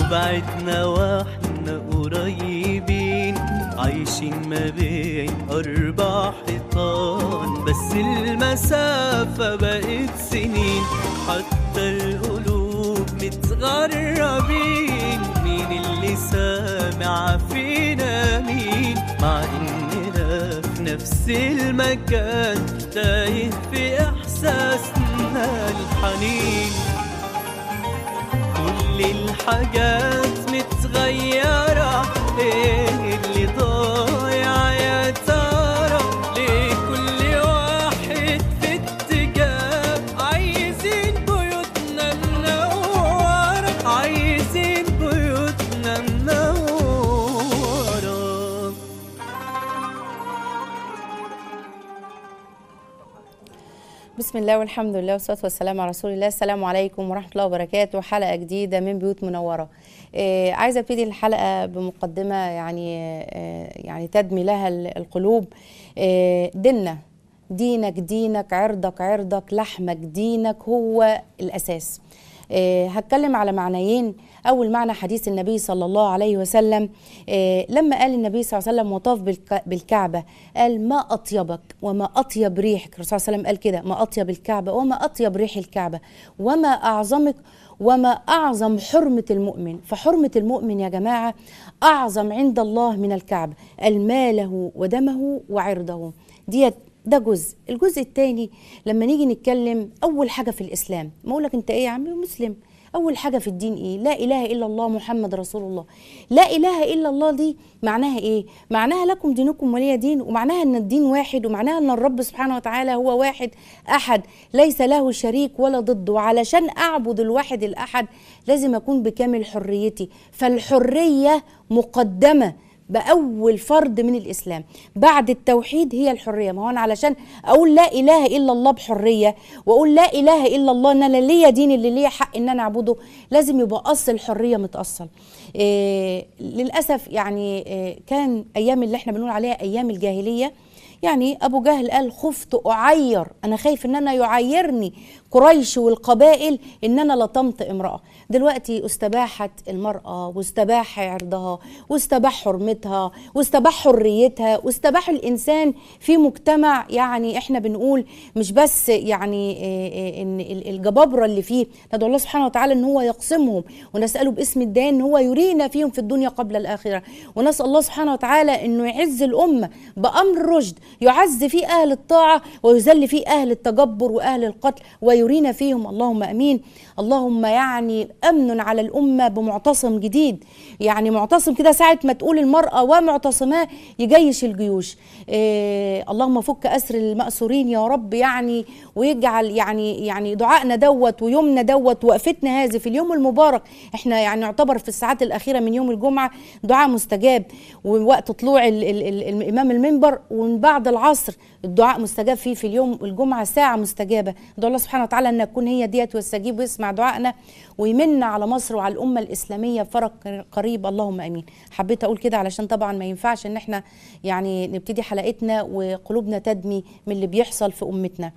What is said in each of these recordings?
وبعدنا واحنا قريبين عايشين ما بين أربع حيطان بس المسافة بقت سنين حتى القلوب متغربين مين اللي سامع فينا مين مع إننا في نفس المكان تايه في إحساسنا الحنين كل الحاجات متغيرة ايه اللي ضايع يا ترى ليه كل واحد في اتجاه عايزين بيوتنا منورة عايزين بيوتنا منورة بسم الله والحمد لله والصلاه والسلام على رسول الله السلام عليكم ورحمه الله وبركاته حلقه جديده من بيوت منوره آه عايزه ابتدي الحلقه بمقدمه يعني آه يعني تدمي لها ال- القلوب آه ديننا دينك دينك عرضك عرضك لحمك دينك هو الاساس آه، هتكلم على معنيين اول معنى حديث النبي صلى الله عليه وسلم آه، لما قال النبي صلى الله عليه وسلم وطاف بالك- بالكعبه قال ما اطيبك وما اطيب ريحك الرسول صلى الله عليه وسلم قال كده ما اطيب الكعبه وما اطيب ريح الكعبه وما اعظمك وما اعظم حرمه المؤمن فحرمه المؤمن يا جماعه اعظم عند الله من الكعبه الماله ودمه وعرضه ديت ده جزء الجزء الثاني لما نيجي نتكلم اول حاجه في الاسلام ما اقول لك انت ايه يا عم مسلم اول حاجه في الدين ايه لا اله الا الله محمد رسول الله لا اله الا الله دي معناها ايه معناها لكم دينكم ولي دين ومعناها ان الدين واحد ومعناها ان الرب سبحانه وتعالى هو واحد احد ليس له شريك ولا ضد وعلشان اعبد الواحد الاحد لازم اكون بكامل حريتي فالحريه مقدمه باول فرض من الاسلام بعد التوحيد هي الحريه ما هو انا علشان اقول لا اله الا الله بحريه واقول لا اله الا الله ان انا ليا دين اللي ليا حق ان انا اعبده لازم يبقى اصل الحريه متاصل إيه للاسف يعني إيه كان ايام اللي احنا بنقول عليها ايام الجاهليه يعني ابو جهل قال خفت اعير انا خايف ان انا يعيرني قريش والقبائل ان انا لطمت امراه دلوقتي استباحت المراه واستباح عرضها واستباح حرمتها واستباح حريتها واستباح الانسان في مجتمع يعني احنا بنقول مش بس يعني إيه إيه ان ال- الجبابره اللي فيه ندعو الله سبحانه وتعالى ان هو يقسمهم ونساله باسم الدين ان هو يرينا فيهم في الدنيا قبل الاخره ونسال الله سبحانه وتعالى انه يعز الامه بامر رشد يعز فيه اهل الطاعه ويذل فيه اهل التجبر واهل القتل ويرينا فيهم اللهم امين اللهم يعني امن على الامه بمعتصم جديد يعني معتصم كده ساعه ما تقول المراه ومعتصماه يجيش الجيوش إيه اللهم فك اسر الماسورين يا رب يعني ويجعل يعني يعني دعائنا دوت ويومنا دوت وقفتنا هذه في اليوم المبارك احنا يعني نعتبر في الساعات الاخيره من يوم الجمعه دعاء مستجاب ووقت طلوع ال ال ال الامام المنبر ومن بعد العصر الدعاء مستجاب فيه في اليوم الجمعه ساعه مستجابه ندعو الله سبحانه وتعالى ان تكون هي ديت ويستجيب ويسمع دعائنا ويمن على مصر وعلى الامه الاسلاميه فرج قريب اللهم امين حبيت اقول كده علشان طبعا ما ينفعش ان احنا يعني نبتدي حلقتنا وقلوبنا تدمي من اللي بيحصل في امتنا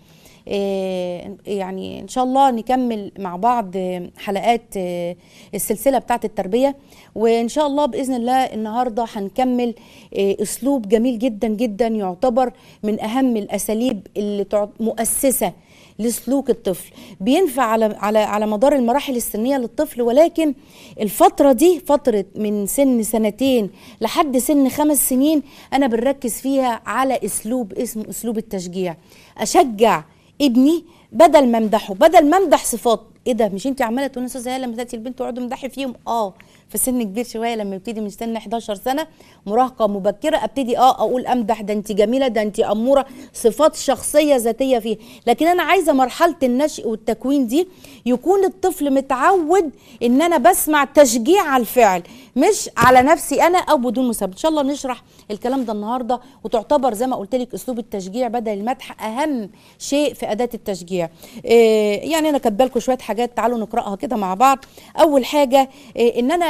إيه يعني ان شاء الله نكمل مع بعض آه، حلقات آه، السلسله بتاعه التربيه وان شاء الله باذن الله النهارده هنكمل آه، اسلوب جميل جدا جدا يعتبر من اهم الاساليب اللي تعت- مؤسسه لسلوك الطفل بينفع على على على مدار المراحل السنيه للطفل ولكن الفتره دي فتره من سن سنتين لحد سن خمس سنين انا بنركز فيها على اسلوب اسمه اسلوب التشجيع اشجع ابني بدل ما امدحه بدل ما امدح صفات ايه ده مش انت عماله تقولي استاذه لما تاتي البنت وقعدوا امدحي فيهم اه في سن كبير شويه لما يبتدي من سن 11 سنه مراهقه مبكره ابتدي اه اقول امدح ده انت جميله ده انت اموره صفات شخصيه ذاتيه فيه لكن انا عايزه مرحله النشء والتكوين دي يكون الطفل متعود ان انا بسمع تشجيع على الفعل مش على نفسي انا او بدون مسبب ان شاء الله نشرح الكلام ده النهارده وتعتبر زي ما قلت لك اسلوب التشجيع بدل المدح اهم شيء في اداه التشجيع إيه يعني انا كاتبه لكم شويه حاجات تعالوا نقراها كده مع بعض اول حاجه إيه ان انا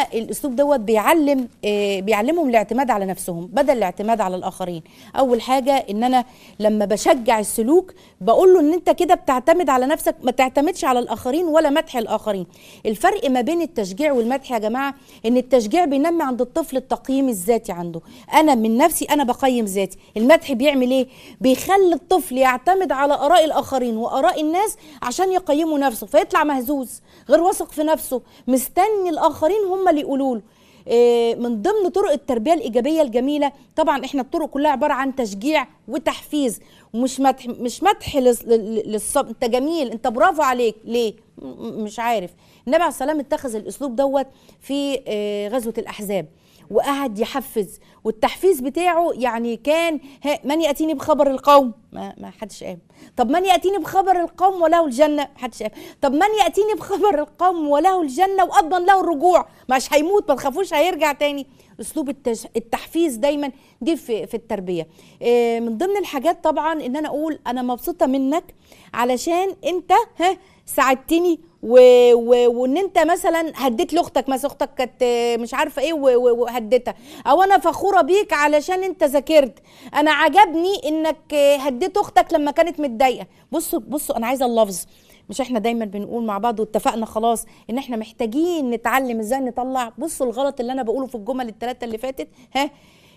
الاسلوب دوت بيعلم آه، بيعلمهم الاعتماد على نفسهم بدل الاعتماد على الاخرين اول حاجه ان انا لما بشجع السلوك بقول له ان انت كده بتعتمد على نفسك ما تعتمدش على الاخرين ولا مدح الاخرين الفرق ما بين التشجيع والمدح يا جماعه ان التشجيع بينمي عند الطفل التقييم الذاتي عنده انا من نفسي انا بقيم ذاتي المدح بيعمل ايه بيخلي الطفل يعتمد على اراء الاخرين واراء الناس عشان يقيموا نفسه فيطلع مهزوز غير واثق في نفسه مستني الاخرين هم اللي يقولوا له إيه، من ضمن طرق التربيه الايجابيه الجميله طبعا احنا الطرق كلها عباره عن تشجيع وتحفيز ومش مدح مش مدح للص- لل- للصب انت جميل انت برافو عليك ليه م- م- مش عارف النبي عليه السلام اتخذ الاسلوب دوت في آه، غزوه الاحزاب وقعد يحفز والتحفيز بتاعه يعني كان ها من ياتيني بخبر القوم ما, ما حدش قام طب من ياتيني بخبر القوم وله الجنه ما حدش قام طب من ياتيني بخبر القوم وله الجنه واضمن له الرجوع مش هيموت ما تخافوش هيرجع تاني اسلوب التش... التحفيز دايما جه في في التربيه إيه من ضمن الحاجات طبعا ان انا اقول انا مبسوطه منك علشان انت ها ساعدتني و... و... وان انت مثلا هديت لاختك مثلا اختك كانت آه، مش عارفه ايه و... و... وهديتها او انا فخوره بيك علشان انت ذاكرت انا عجبني انك آه، هديت اختك لما كانت متضايقه بصوا بصوا انا عايزه اللفظ مش احنا دايما بنقول مع بعض واتفقنا خلاص ان احنا محتاجين نتعلم ازاي نطلع بصوا الغلط اللي انا بقوله في الجمل الثلاثه اللي فاتت ها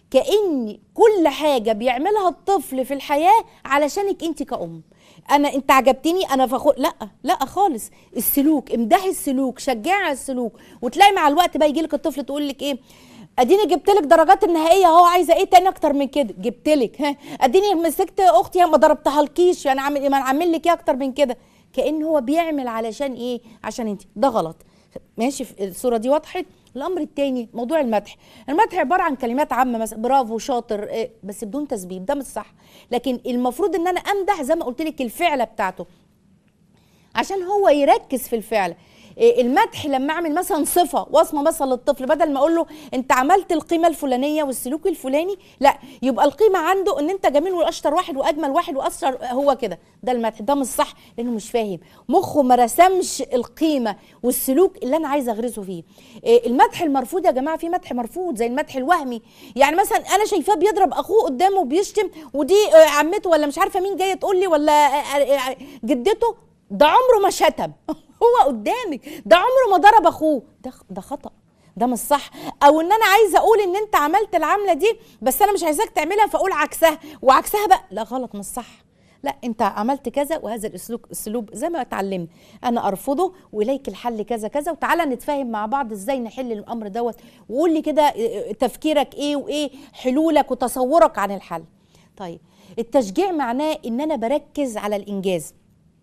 كأن كل حاجة بيعملها الطفل في الحياة علشانك انت كأم انا انت عجبتني انا فخور لا لا خالص السلوك امدحي السلوك شجعي على السلوك وتلاقي مع الوقت بقى يجي لك الطفل تقول لك ايه اديني جبت لك درجات النهائيه اهو عايزه ايه تاني اكتر من كده جبت لك ها اديني مسكت اختي ما ضربتها لكيش يعني عامل ما انا عامل لك ايه اكتر من كده كان هو بيعمل علشان ايه عشان انت ده غلط ماشي في الصوره دي وضحت الامر الثاني موضوع المدح المدح عباره عن كلمات عامه مثلا برافو شاطر إيه، بس بدون تسبيب ده مش صح لكن المفروض ان انا امدح زي ما قلت لك الفعله بتاعته عشان هو يركز في الفعل إيه، المدح لما اعمل مثلا صفه وصمه مثلا للطفل بدل ما اقول له انت عملت القيمه الفلانيه والسلوك الفلاني لا يبقى القيمه عنده ان انت جميل واشطر واحد واجمل واحد واشطر هو كده ده المدح ده مش صح لانه مش فاهم مخه ما رسمش القيمه والسلوك اللي انا عايزه اغرسه فيه إيه، المدح المرفوض يا جماعه في مدح مرفوض زي المدح الوهمي يعني مثلا انا شايفاه بيضرب اخوه قدامه وبيشتم ودي آه، عمته ولا مش عارفه مين جايه تقول لي ولا آه، آه، آه، جدته ده عمره ما شتم هو قدامك ده عمره ما ضرب اخوه ده ده خطأ ده مش صح او ان انا عايزه اقول ان انت عملت العمله دي بس انا مش عايزاك تعملها فاقول عكسها وعكسها بقى لا غلط مش صح لا انت عملت كذا وهذا الاسلوب اسلوب زي ما اتعلمنا انا ارفضه واليك الحل كذا كذا وتعالى نتفاهم مع بعض ازاي نحل الامر دوت وقول لي كده اه، تفكيرك ايه وايه حلولك وتصورك عن الحل طيب التشجيع معناه ان انا بركز على الانجاز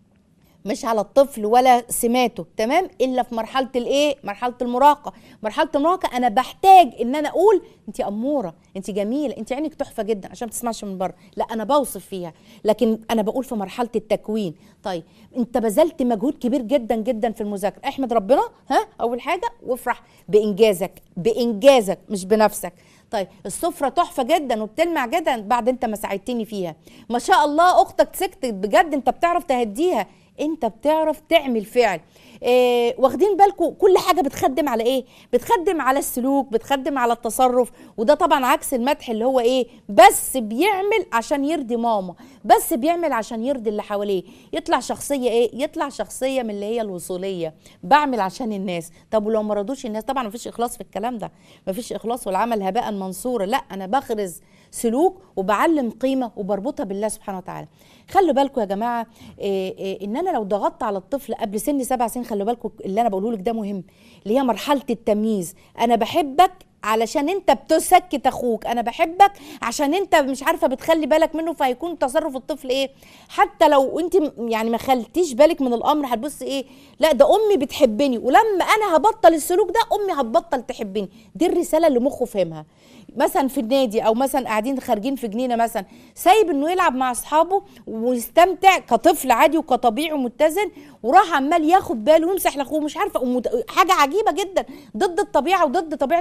مش على الطفل ولا سماته تمام الا في مرحله الايه مرحله المراهقه مرحله المراهقه انا بحتاج ان انا اقول انت اموره انت جميله انت عينك تحفه جدا عشان ما تسمعش من بره لا انا بوصف فيها لكن انا بقول في مرحله التكوين طيب انت بذلت مجهود كبير جدا جدا في المذاكره احمد ربنا ها اول حاجه وافرح بانجازك بانجازك مش بنفسك طيب السفرة تحفة جدا وبتلمع جدا بعد انت ما ساعدتني فيها ما شاء الله اختك سكتت بجد انت بتعرف تهديها انت بتعرف تعمل فعل إيه واخدين بالكم كل حاجه بتخدم على ايه بتخدم على السلوك بتخدم على التصرف وده طبعا عكس المدح اللي هو ايه بس بيعمل عشان يرضي ماما بس بيعمل عشان يرضي اللي حواليه يطلع شخصيه ايه يطلع شخصيه من اللي هي الوصوليه بعمل عشان الناس طب ولو ما رضوش الناس طبعا مفيش اخلاص في الكلام ده مفيش اخلاص والعمل هباء منصورا لا انا بخرز سلوك وبعلم قيمه وبربطها بالله سبحانه وتعالى خلوا بالكم يا جماعه إيه إيه ان انا لو ضغطت على الطفل قبل سن سبع سنين خلوا بالكم اللي انا بقوله لك ده مهم اللي هي مرحله التمييز انا بحبك علشان انت بتسكت اخوك انا بحبك عشان انت مش عارفه بتخلي بالك منه فهيكون تصرف الطفل ايه حتى لو انت م- يعني ما خلتيش بالك من الامر هتبص ايه لا ده امي بتحبني ولما انا هبطل السلوك ده امي هتبطل تحبني دي الرساله اللي مخه فهمها مثلا في النادي او مثلا قاعدين خارجين في جنينه مثلا سايب انه يلعب مع اصحابه ويستمتع كطفل عادي وكطبيعي ومتزن وراح عمال ياخد باله ويمسح لاخوه مش عارفه ومت... حاجه عجيبه جدا ضد الطبيعه وضد طبيعه الفتره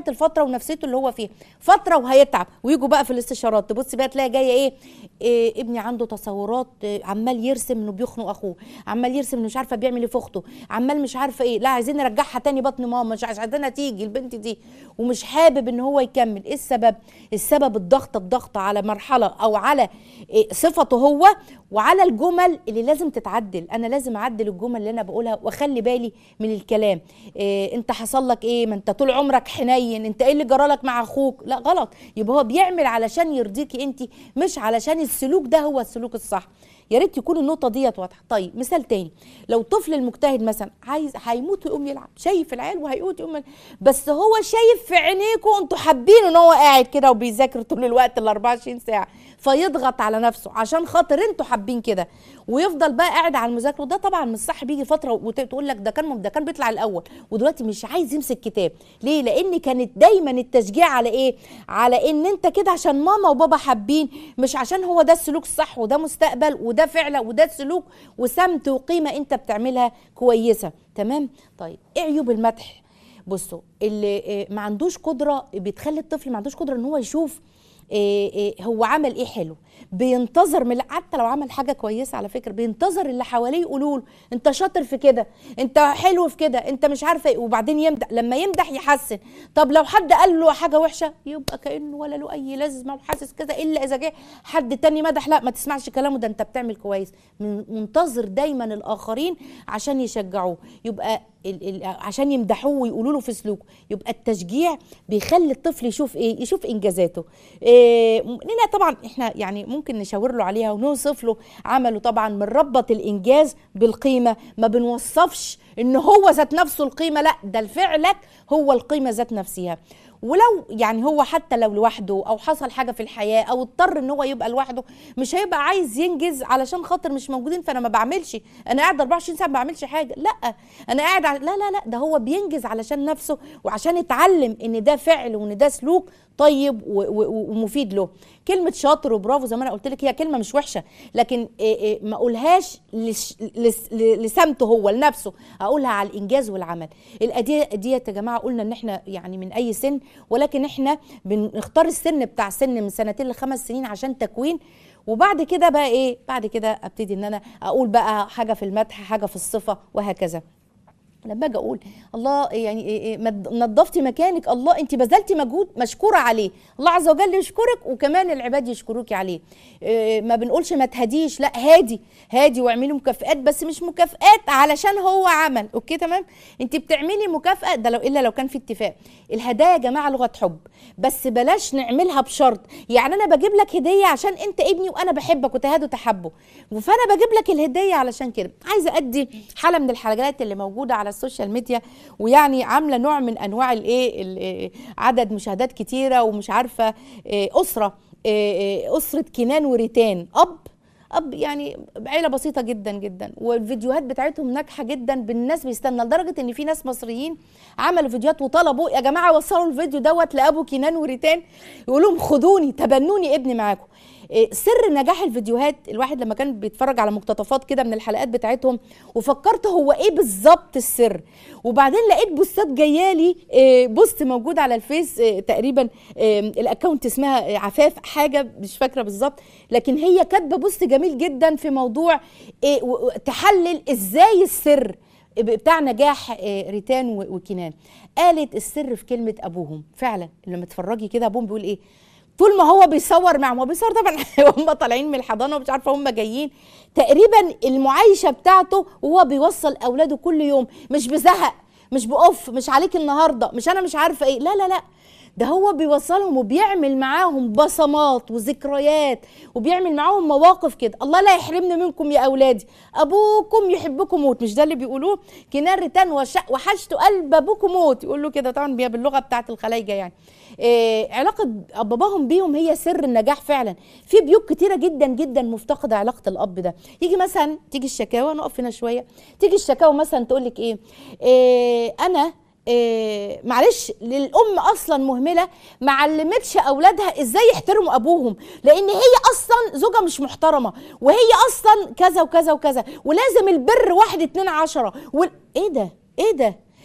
ونفسيته اللي هو فيها فتره وهيتعب ويجوا بقى في الاستشارات تبص بقى تلاقي جايه ايه, إيه ابني عنده تصورات إيه عمال يرسم انه بيخنق اخوه عمال يرسم انه مش عارفه بيعمل ايه في اخته عمال مش عارفه ايه لا عايزين نرجعها تاني بطن ماما مش عايزينها تيجي البنت دي ومش حابب ان هو يكمل ايه السبب السبب الضغط الضغط على مرحله او على إيه صفته هو وعلى الجمل اللي لازم تتعدل انا لازم اعدل الجمل اللي انا بقولها واخلي بالي من الكلام إيه انت حصل لك ايه ما انت طول عمرك حنين انت ايه اللي جرالك مع اخوك لا غلط يبقى هو بيعمل علشان يرضيكي انت مش علشان السلوك ده هو السلوك الصح يا ريت يكون النقطه ديت واضحه طيب مثال تاني لو طفل المجتهد مثلا عايز هيموت ويقوم يلعب شايف العيال وهيموت يقوم بس هو شايف في عينيكم انتوا حابين ان هو قاعد كده وبيذاكر طول الوقت ال 24 ساعه فيضغط على نفسه عشان خاطر انتوا حابين كده ويفضل بقى قاعد على المذاكره وده طبعا مش صح بيجي فتره وتقول لك ده كان ده كان بيطلع الاول ودلوقتي مش عايز يمسك كتاب ليه لان كانت دايما التشجيع على ايه على ان انت كده عشان ماما وبابا حابين مش عشان هو ده السلوك الصح وده مستقبل وده فعل وده سلوك وسمت وقيمه انت بتعملها كويسه تمام طيب ايه عيوب المدح بصوا اللي ما عندوش قدره بتخلي الطفل ما عندوش قدره ان هو يشوف إيه إيه هو عمل ايه حلو بينتظر من حتى لو عمل حاجه كويسه على فكره بينتظر اللي حواليه يقولوا له انت شاطر في كده انت حلو في كده انت مش عارفه ايه وبعدين يمدح لما يمدح يحسن طب لو حد قال له حاجه وحشه يبقى كانه ولا له اي لازمه وحاسس كذا الا اذا جه حد تاني مدح لا ما تسمعش كلامه ده انت بتعمل كويس منتظر دايما الاخرين عشان يشجعوه يبقى ال ال عشان يمدحوه ويقولوا له في سلوكه يبقى التشجيع بيخلي الطفل يشوف ايه يشوف انجازاته إيه لنا طبعا احنا يعني ممكن نشاور له عليها ونوصف له عمله طبعا بنربط الانجاز بالقيمه ما بنوصفش ان هو ذات نفسه القيمه لا ده فعلك هو القيمه ذات نفسها ولو يعني هو حتى لو لوحده او حصل حاجه في الحياه او اضطر ان هو يبقى لوحده مش هيبقى عايز ينجز علشان خاطر مش موجودين فانا ما بعملش انا قاعد 24 ساعه ما بعملش حاجه لا انا قاعد لا لا لا ده هو بينجز علشان نفسه وعشان يتعلم ان ده فعل وان ده سلوك طيب ومفيد له كلمه شاطر وبرافو زي ما انا قلت لك هي كلمه مش وحشه لكن ما اقولهاش لسمته هو لنفسه اقولها على الانجاز والعمل الاديه ديت يا جماعه قلنا ان احنا يعني من اي سن ولكن احنا بنختار السن بتاع سن من سنتين لخمس سنين عشان تكوين وبعد كده بقى ايه بعد كده ابتدي ان انا اقول بقى حاجه في المدح حاجه في الصفه وهكذا لما اجي اقول الله يعني نظفتي مكانك الله انت بذلتي مجهود مشكوره عليه الله عز وجل يشكرك وكمان العباد يشكروك عليه ما بنقولش ما تهديش لا هادي هادي واعملي مكافئات بس مش مكافئات علشان هو عمل اوكي تمام انت بتعملي مكافاه ده لو الا لو كان في اتفاق الهدايا يا جماعه لغه حب بس بلاش نعملها بشرط يعني انا بجيب لك هديه عشان انت ابني وانا بحبك وتهادوا تحبه فانا بجيب لك الهديه علشان كده عايزه ادي حاله من الحلقات اللي موجوده على السوشيال ميديا ويعني عامله نوع من انواع الايه عدد مشاهدات كتيره ومش عارفه اسره اسره كنان وريتان اب اب يعني عيله بسيطه جدا جدا والفيديوهات بتاعتهم ناجحه جدا بالناس بيستنى لدرجه ان في ناس مصريين عملوا فيديوهات وطلبوا يا جماعه وصلوا الفيديو دوت لابو كنان وريتان يقولوا لهم خدوني تبنوني ابني معاكم سر نجاح الفيديوهات الواحد لما كان بيتفرج على مقتطفات كده من الحلقات بتاعتهم وفكرت هو ايه بالظبط السر وبعدين لقيت بوستات جايالي بوست موجود على الفيس تقريبا الاكونت اسمها عفاف حاجه مش فاكره بالظبط لكن هي كاتبه بوست جميل جدا في موضوع تحلل ازاي السر بتاع نجاح ريتان وكنان قالت السر في كلمه ابوهم فعلا لما تتفرجي كده ابوهم بيقول ايه طول ما هو بيصور معهم هو بيصور طبعا هم طالعين من الحضانه ومش عارفه هم جايين تقريبا المعايشه بتاعته وهو بيوصل اولاده كل يوم مش بزهق مش بقف مش عليك النهارده مش انا مش عارفه ايه لا لا لا ده هو بيوصلهم وبيعمل معاهم بصمات وذكريات وبيعمل معاهم مواقف كده الله لا يحرمني منكم يا اولادي ابوكم يحبكم موت مش ده اللي بيقولوه كنار رتان وحشت قلب ابوكم موت يقول له كده طبعا باللغه بتاعت الخلايجه يعني إيه علاقه باباهم بيهم هي سر النجاح فعلا في بيوت كتيره جدا جدا مفتقده علاقه الاب ده يجي مثلا تيجي الشكاوى نقف هنا شويه تيجي الشكاوى مثلا تقول لك إيه, ايه انا إيه معلش للام اصلا مهمله ما علمتش اولادها ازاي يحترموا ابوهم لان هي اصلا زوجه مش محترمه وهي اصلا كذا وكذا وكذا ولازم البر واحد اتنين عشرة وال... ايه ده ايه ده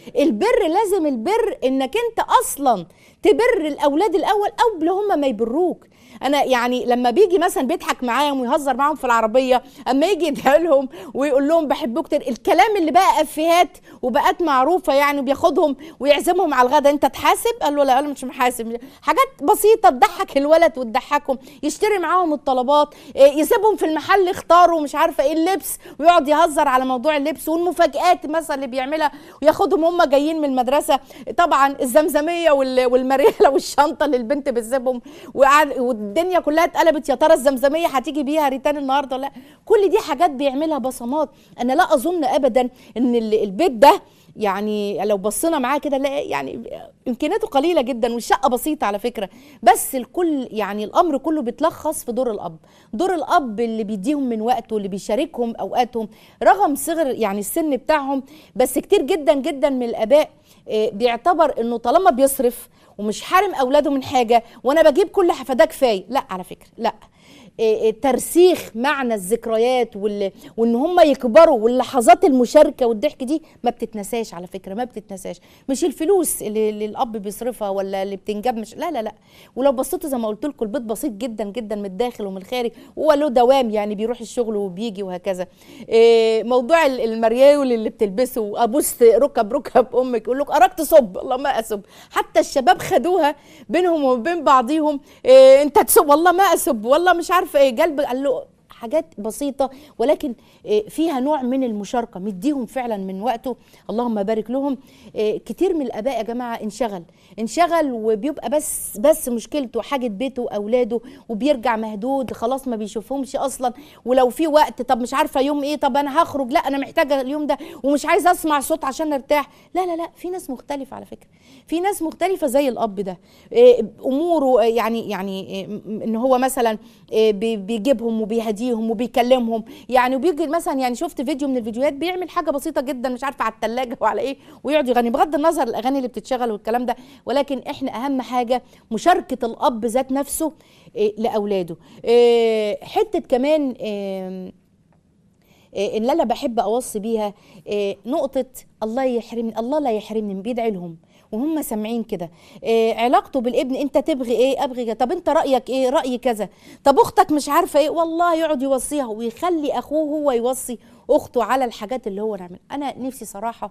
البر لازم البر انك انت اصلا تبر الاولاد الاول قبل هم ما يبروك انا يعني لما بيجي مثلا بيضحك معاهم ويهزر معاهم في العربيه اما يجي يدعي لهم ويقول لهم بحبكم كتير الكلام اللي بقى افيهات وبقت معروفه يعني بياخدهم ويعزمهم على الغدا انت تحاسب قال له لا انا مش محاسب حاجات بسيطه تضحك الولد وتضحكهم يشتري معاهم الطلبات إيه، يسيبهم في المحل يختاروا مش عارفه ايه اللبس ويقعد يهزر على موضوع اللبس والمفاجآت مثلا اللي بيعملها وياخدهم هم جايين من المدرسه طبعا الزمزميه وال- والمريله والشنطه اللي البنت بتسيبهم وقعد والدنيا كلها اتقلبت يا ترى الزمزميه هتيجي بيها ريتان النهارده ولا لا كل دي حاجات بيعملها بصمات انا لا اظن ابدا ان ال- البيت ده يعني لو بصينا معاه كده نلاقي يعني امكانياته قليله جدا والشقه بسيطه على فكره بس الكل يعني الامر كله بيتلخص في دور الاب دور الاب اللي بيديهم من وقته اللي بيشاركهم اوقاتهم رغم صغر يعني السن بتاعهم بس كتير جدا جدا من الاباء آه، بيعتبر انه طالما بيصرف ومش حارم اولاده من حاجه وانا بجيب كل فده كفايه لا على فكره لا إيه إيه ترسيخ معنى الذكريات وال... وان هم يكبروا واللحظات المشاركه والضحك دي ما بتتنساش على فكره ما بتتنساش مش الفلوس اللي, اللي الاب بيصرفها ولا اللي بتنجاب مش لا لا لا ولو بصيتوا زي ما قلت لكم البيت بسيط جدا جدا من الداخل ومن الخارج هو له دوام يعني بيروح الشغل وبيجي وهكذا إيه موضوع ال- المريول اللي بتلبسه وابوس ركب ركب امك يقول لك اراك تصب والله ما اسب حتى الشباب خدوها بينهم وبين بعضيهم إيه انت تسب والله ما اسب والله مش عارفه ايه قلب قال له حاجات بسيطة ولكن إيه، فيها نوع من المشاركة مديهم فعلا من وقته اللهم بارك لهم إيه، كتير من الآباء يا جماعة انشغل انشغل وبيبقى بس بس مشكلته حاجة بيته وأولاده وبيرجع مهدود خلاص ما بيشوفهمش أصلا ولو في وقت طب مش عارفة يوم إيه طب أنا هخرج لا أنا محتاجة اليوم ده ومش عايزة أسمع صوت عشان أرتاح لا لا لا في ناس مختلفة على فكرة في ناس مختلفة زي الأب ده إيه، أموره إيه، يعني يعني إيه، م- إن هو مثلا إيه، بي- بيجيبهم وبيهديهم وبيكلمهم يعني وبيجي مثلا يعني شفت فيديو من الفيديوهات بيعمل حاجه بسيطه جدا مش عارفه على الثلاجه وعلى ايه ويقعد يغني بغض النظر الاغاني اللي بتتشغل والكلام ده ولكن احنا اهم حاجه مشاركه الاب ذات نفسه إيه، لاولاده إيه، حته كمان إيه، إيه، اللي انا بحب اوصي بيها إيه، نقطه الله يحرمني الله لا يحرمني بيدعي لهم وهم سامعين كده إيه علاقته بالابن انت تبغي ايه ابغي كذا طب انت رايك ايه رايي كذا طب اختك مش عارفه ايه والله يقعد يوصيها ويخلي اخوه هو يوصي اخته على الحاجات اللي هو نعمل انا نفسي صراحه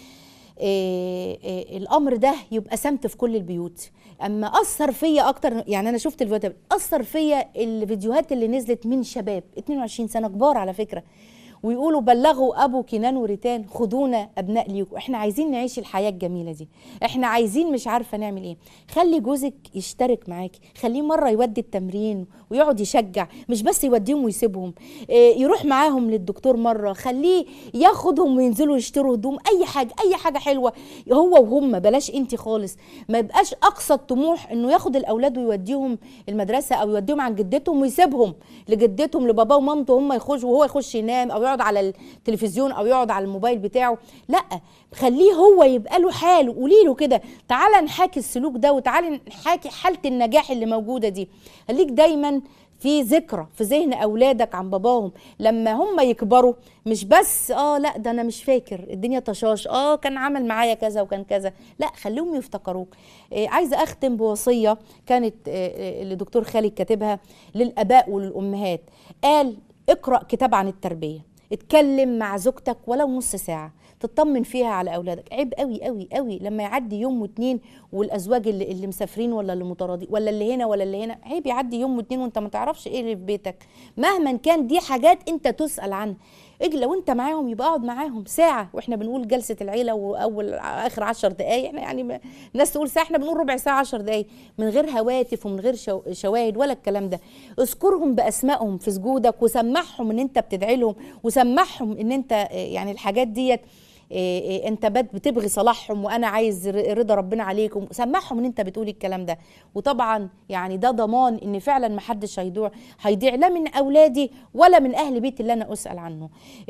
إيه إيه الامر ده يبقى سمت في كل البيوت اما اثر فيا اكتر يعني انا شفت الفيديوهات اثر فيا الفيديوهات اللي نزلت من شباب 22 سنه كبار على فكره ويقولوا بلغوا ابو كنان وريتان خدونا ابناء ليكم احنا عايزين نعيش الحياه الجميله دي احنا عايزين مش عارفه نعمل ايه خلي جوزك يشترك معاكي خليه مره يودي التمرين ويقعد يشجع مش بس يوديهم ويسيبهم إيه يروح معاهم للدكتور مره خليه ياخدهم وينزلوا يشتروا هدوم اي حاجه اي حاجه حلوه هو وهم بلاش انت خالص ما يبقاش اقصى الطموح انه ياخد الاولاد ويوديهم المدرسه او يوديهم عند جدتهم ويسيبهم لجدتهم لباباه ومامته هم يخشوا وهو يخش ينام او يقعد على التلفزيون او يقعد على الموبايل بتاعه لا خليه هو يبقى له حال قولي له كده تعالى نحاكي السلوك ده وتعالى نحاكي حاله النجاح اللي موجوده دي خليك دايما في ذكرى في ذهن اولادك عن باباهم لما هم يكبروا مش بس اه لا ده انا مش فاكر الدنيا طشاش اه كان عمل معايا كذا وكان كذا لا خليهم يفتكروك آه عايزه اختم بوصيه كانت آه اللي دكتور خالد كاتبها للاباء وللامهات قال اقرا كتاب عن التربيه اتكلم مع زوجتك ولو نص ساعه تطمن فيها على اولادك عيب قوي قوي قوي لما يعدي يوم واتنين والازواج اللي, اللي مسافرين ولا اللي متراضين ولا اللي هنا ولا اللي هنا عيب يعدي يوم واتنين وانت ما تعرفش ايه اللي في بيتك مهما كان دي حاجات انت تسال عنها اجي لو انت معاهم يبقى اقعد معاهم ساعه واحنا بنقول جلسه العيله واول اخر عشر دقائق احنا يعني الناس تقول ساعه احنا بنقول ربع ساعه عشر دقائق من غير هواتف ومن غير شو شواهد ولا الكلام ده اذكرهم باسمائهم في سجودك وسمعهم ان انت بتدعي لهم وسمعهم ان انت يعني الحاجات ديت إيه إيه انت بتبغي صلاحهم وانا عايز رضا ربنا عليكم سمعهم ان انت بتقول الكلام ده وطبعا يعني ده ضمان ان فعلا ما حدش هيضيع هيضيع لا من اولادي ولا من اهل بيتي اللي انا اسال عنه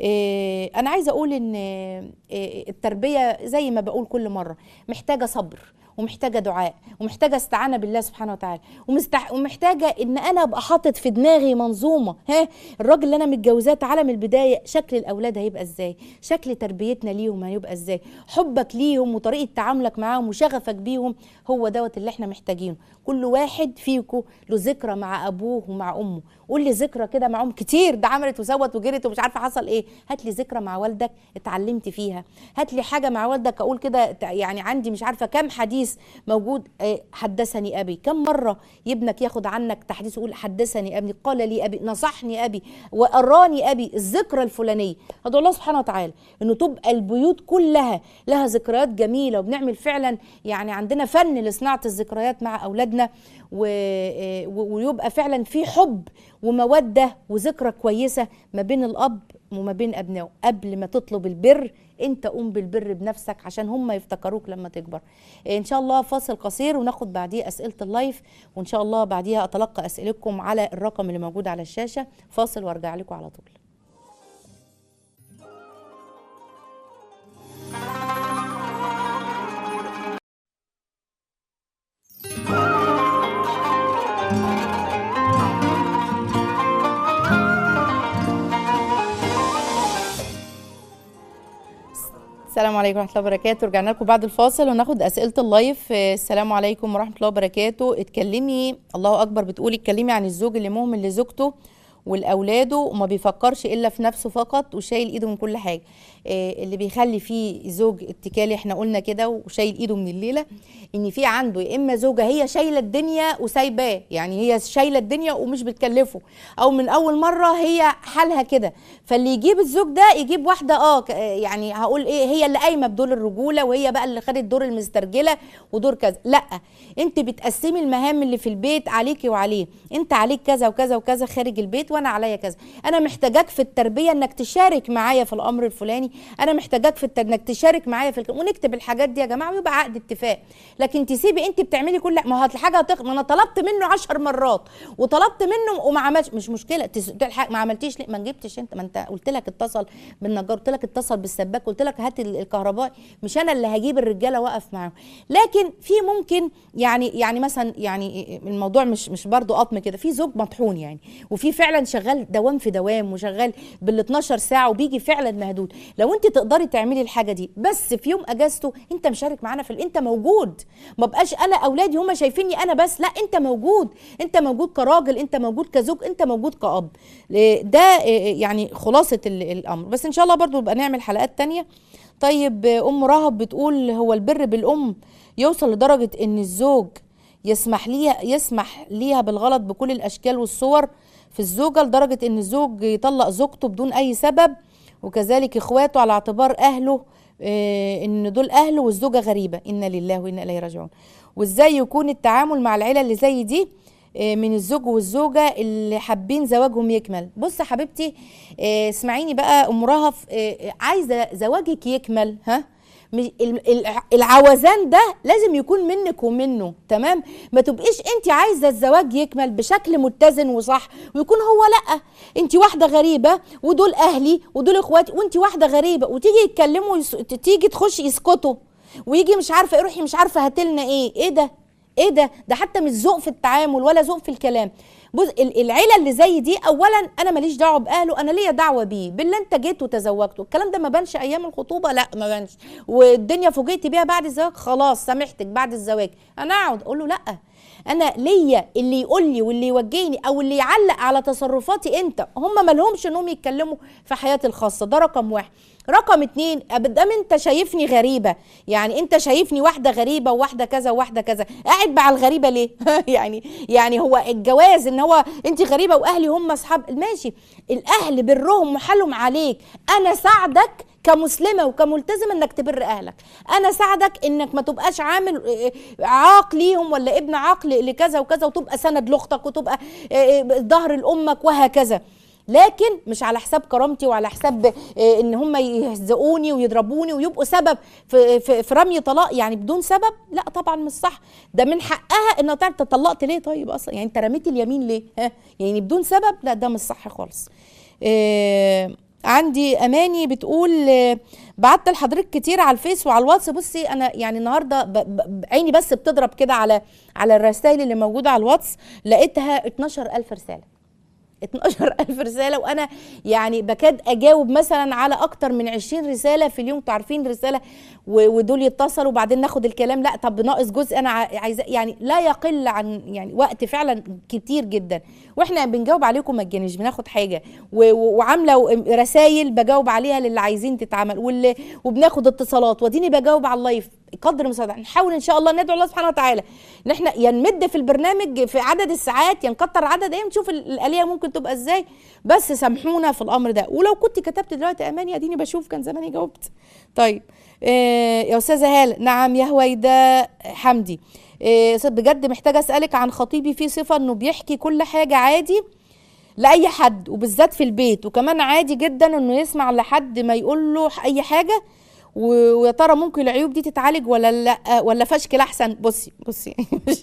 إيه انا عايزه اقول ان التربيه زي ما بقول كل مره محتاجه صبر ومحتاجه دعاء ومحتاجه استعانه بالله سبحانه وتعالى ومستح... ومحتاجه ان انا ابقى حاطط في دماغي منظومه ها الراجل اللي انا متجوزاه تعالى من البدايه شكل الاولاد هيبقى ازاي شكل تربيتنا ليهم هيبقى ازاي حبك ليهم وطريقه تعاملك معاهم وشغفك بيهم هو دوت اللي احنا محتاجينه كل واحد فيكم له ذكرى مع ابوه ومع امه قول لي ذكرى كده معاهم كتير ده عملت وسوت وجرت ومش عارفه حصل ايه هات لي ذكرى مع والدك اتعلمت فيها هات لي حاجه مع والدك اقول كده تع- يعني عندي مش عارفه كم حديث موجود آه، حدثني ابي كم مره ابنك ياخد عنك تحديث يقول حدثني ابي قال لي ابي نصحني ابي واراني ابي الذكرى الفلانيه ادعو الله سبحانه وتعالى انه تبقى البيوت كلها لها ذكريات جميله وبنعمل فعلا يعني عندنا فن لصناعه الذكريات مع اولادنا و... آه، و- ويبقى فعلا في حب وموده وذكرى كويسه ما بين الاب وما بين ابنائه قبل ما تطلب البر انت قوم بالبر بنفسك عشان هم يفتكروك لما تكبر آه، ان شاء الله فاصل قصير وناخد بعديه اسئله اللايف وان شاء الله بعديها اتلقى اسئلتكم على الرقم اللي موجود على الشاشه فاصل وارجع لكم على طول السلام عليكم ورحمه الله وبركاته رجعنا لكم بعد الفاصل وناخد اسئله اللايف آه، السلام عليكم ورحمه الله وبركاته اتكلمي الله اكبر بتقولي اتكلمي عن الزوج اللي مهمل لزوجته ولاولاده وما بيفكرش الا في نفسه فقط وشايل ايده من كل حاجه آه، اللي بيخلي فيه زوج اتكالي احنا قلنا كده وشايل ايده من الليله ان في عنده يا اما زوجه هي شايله الدنيا وسايباه يعني هي شايله الدنيا ومش بتكلفه او من اول مره هي حالها كده فاللي يجيب الزوج ده يجيب واحده اه ك- يعني هقول ايه هي اللي قايمه بدور الرجوله وهي بقى اللي خدت دور المسترجله ودور كذا لا انت بتقسمي المهام اللي في البيت عليكي وعليه انت عليك كذا وكذا وكذا خارج البيت وانا عليا كذا انا محتاجاك في التربيه انك تشارك معايا في الامر الفلاني انا محتاجاك في الت- انك تشارك معايا في الك... ونكتب الحاجات دي يا جماعه ويبقى عقد اتفاق لكن تسيبي انت بتعملي كل ما هو الحاجه هتخ... ما انا طلبت منه عشر مرات وطلبت منه وما عملش مش مشكله تس... تلحق ما عملتيش ليه ما جبتش انت ما انت قلت لك اتصل بالنجار قلت لك اتصل بالسباك قلت لك هات ال- الكهربائي مش انا اللي هجيب الرجاله واقف معاهم لكن في ممكن يعني يعني مثلا يعني الموضوع مش مش برضه قطم كده في زوج مطحون يعني وفي فعلا شغال دوام في دوام وشغال بال 12 ساعه وبيجي فعلا مهدود لو انت تقدري تعملي الحاجه دي بس في يوم اجازته انت مشارك معانا في ال- انت موجود ما بقاش انا اولادي هم شايفيني انا بس لا انت موجود انت موجود كراجل انت موجود كزوج انت موجود كاب ل- ده آه، يعني خلاصه ال- الامر بس ان شاء الله برضو يبقى نعمل حلقات تانية طيب آه، ام رهب بتقول هو البر بالام يوصل لدرجه ان الزوج يسمح ليها يسمح ليها بالغلط بكل الاشكال والصور في الزوجه لدرجه ان الزوج يطلق زوجته بدون اي سبب وكذلك اخواته على اعتبار اهله آه، ان دول اهله والزوجه غريبه انا لله وانا اليه راجعون وازاي يكون التعامل مع العيله اللي زي دي آه، من الزوج والزوجه اللي حابين زواجهم يكمل بص يا حبيبتي آه، اسمعيني بقى ام رهف آه، عايزه زواجك يكمل ها مش- ال- ال- العوزان ده لازم يكون منك ومنه تمام ما تبقيش انت عايزه الزواج يكمل بشكل متزن وصح ويكون هو لا انت واحده غريبه ودول اهلي ودول اخواتي وانت واحده غريبه وتيجي يتكلموا يس... تيجي تخش يسكتوا ويجي مش عارفه ايه روحي مش عارفه هاتلنا ايه ايه ده ايه ده ده حتى مش ذوق في التعامل ولا ذوق في الكلام بص ال- العيله اللي زي دي اولا انا ماليش دعوه باهله انا ليا دعوه بيه بالله انت جيت وتزوجته الكلام ده ما بانش ايام الخطوبه لا ما بانش والدنيا فوجئت بيها بعد الزواج خلاص سامحتك بعد الزواج انا اقعد اقول له لا انا ليا اللي يقول لي واللي يوجهني او اللي يعلق على تصرفاتي انت هم مالهمش انهم يتكلموا في حياتي الخاصه ده رقم واحد رقم اتنين دام انت شايفني غريبه يعني انت شايفني واحده غريبه وواحده كذا وواحده كذا قاعد مع الغريبه ليه يعني يعني هو الجواز ان هو انت غريبه واهلي هم اصحاب ماشي الاهل برهم وحالهم عليك انا ساعدك كمسلمه وكملتزمه انك تبر اهلك انا ساعدك انك ما تبقاش عامل آه، عاق ليهم ولا ابن عاق ل- لكذا وكذا وتبقى سند لاختك وتبقى آه، آه، ظهر لامك وهكذا لكن مش على حساب كرامتي وعلى حساب آه، ان هم يهزقوني ويضربوني ويبقوا سبب في, في, في رمي طلاق يعني بدون سبب لا طبعا مش صح ده من حقها انها تعرف أنت طلقت ليه طيب اصلا يعني انت رميت اليمين ليه ها يعني بدون سبب لا ده مش صح خالص آه، عندي اماني بتقول آه، بعت لحضرتك كتير على الفيس وعلى الواتس بصي انا يعني النهارده ب- ب- ب- عيني بس بتضرب كده على على الرسائل اللي موجوده على الواتس لقيتها 12000 رساله 12000 رساله وانا يعني بكاد اجاوب مثلا على اكتر من 20 رساله في اليوم انتوا عارفين رساله و- ودول يتصلوا وبعدين ناخد الكلام لا طب ناقص جزء انا ع- عايزه يعني لا يقل عن يعني وقت فعلا كتير جدا واحنا بنجاوب عليكم مجاني مش بناخد حاجه و- و- وعامله رسائل بجاوب عليها للي عايزين تتعمل واللي وبناخد اتصالات واديني بجاوب على اللايف قدر المستطاع نحاول ان شاء الله ندعو الله سبحانه وتعالى ان احنا يا نمد في البرنامج في عدد الساعات يا نكتر عدد ايه نشوف ال- الاليه ممكن تبقى ازاي بس سامحونا في الامر ده ولو كنت كتبت دلوقتي اماني اديني بشوف كان زماني جاوبت طيب إيه يا استاذه هاله نعم يا هويدا حمدي إيه بجد محتاجه اسالك عن خطيبي في صفه انه بيحكي كل حاجه عادي لاي حد وبالذات في البيت وكمان عادي جدا انه يسمع لحد ما يقول له اي حاجه و- ويا ترى ممكن العيوب دي تتعالج ولا لا ولا فشكل احسن بصي بصي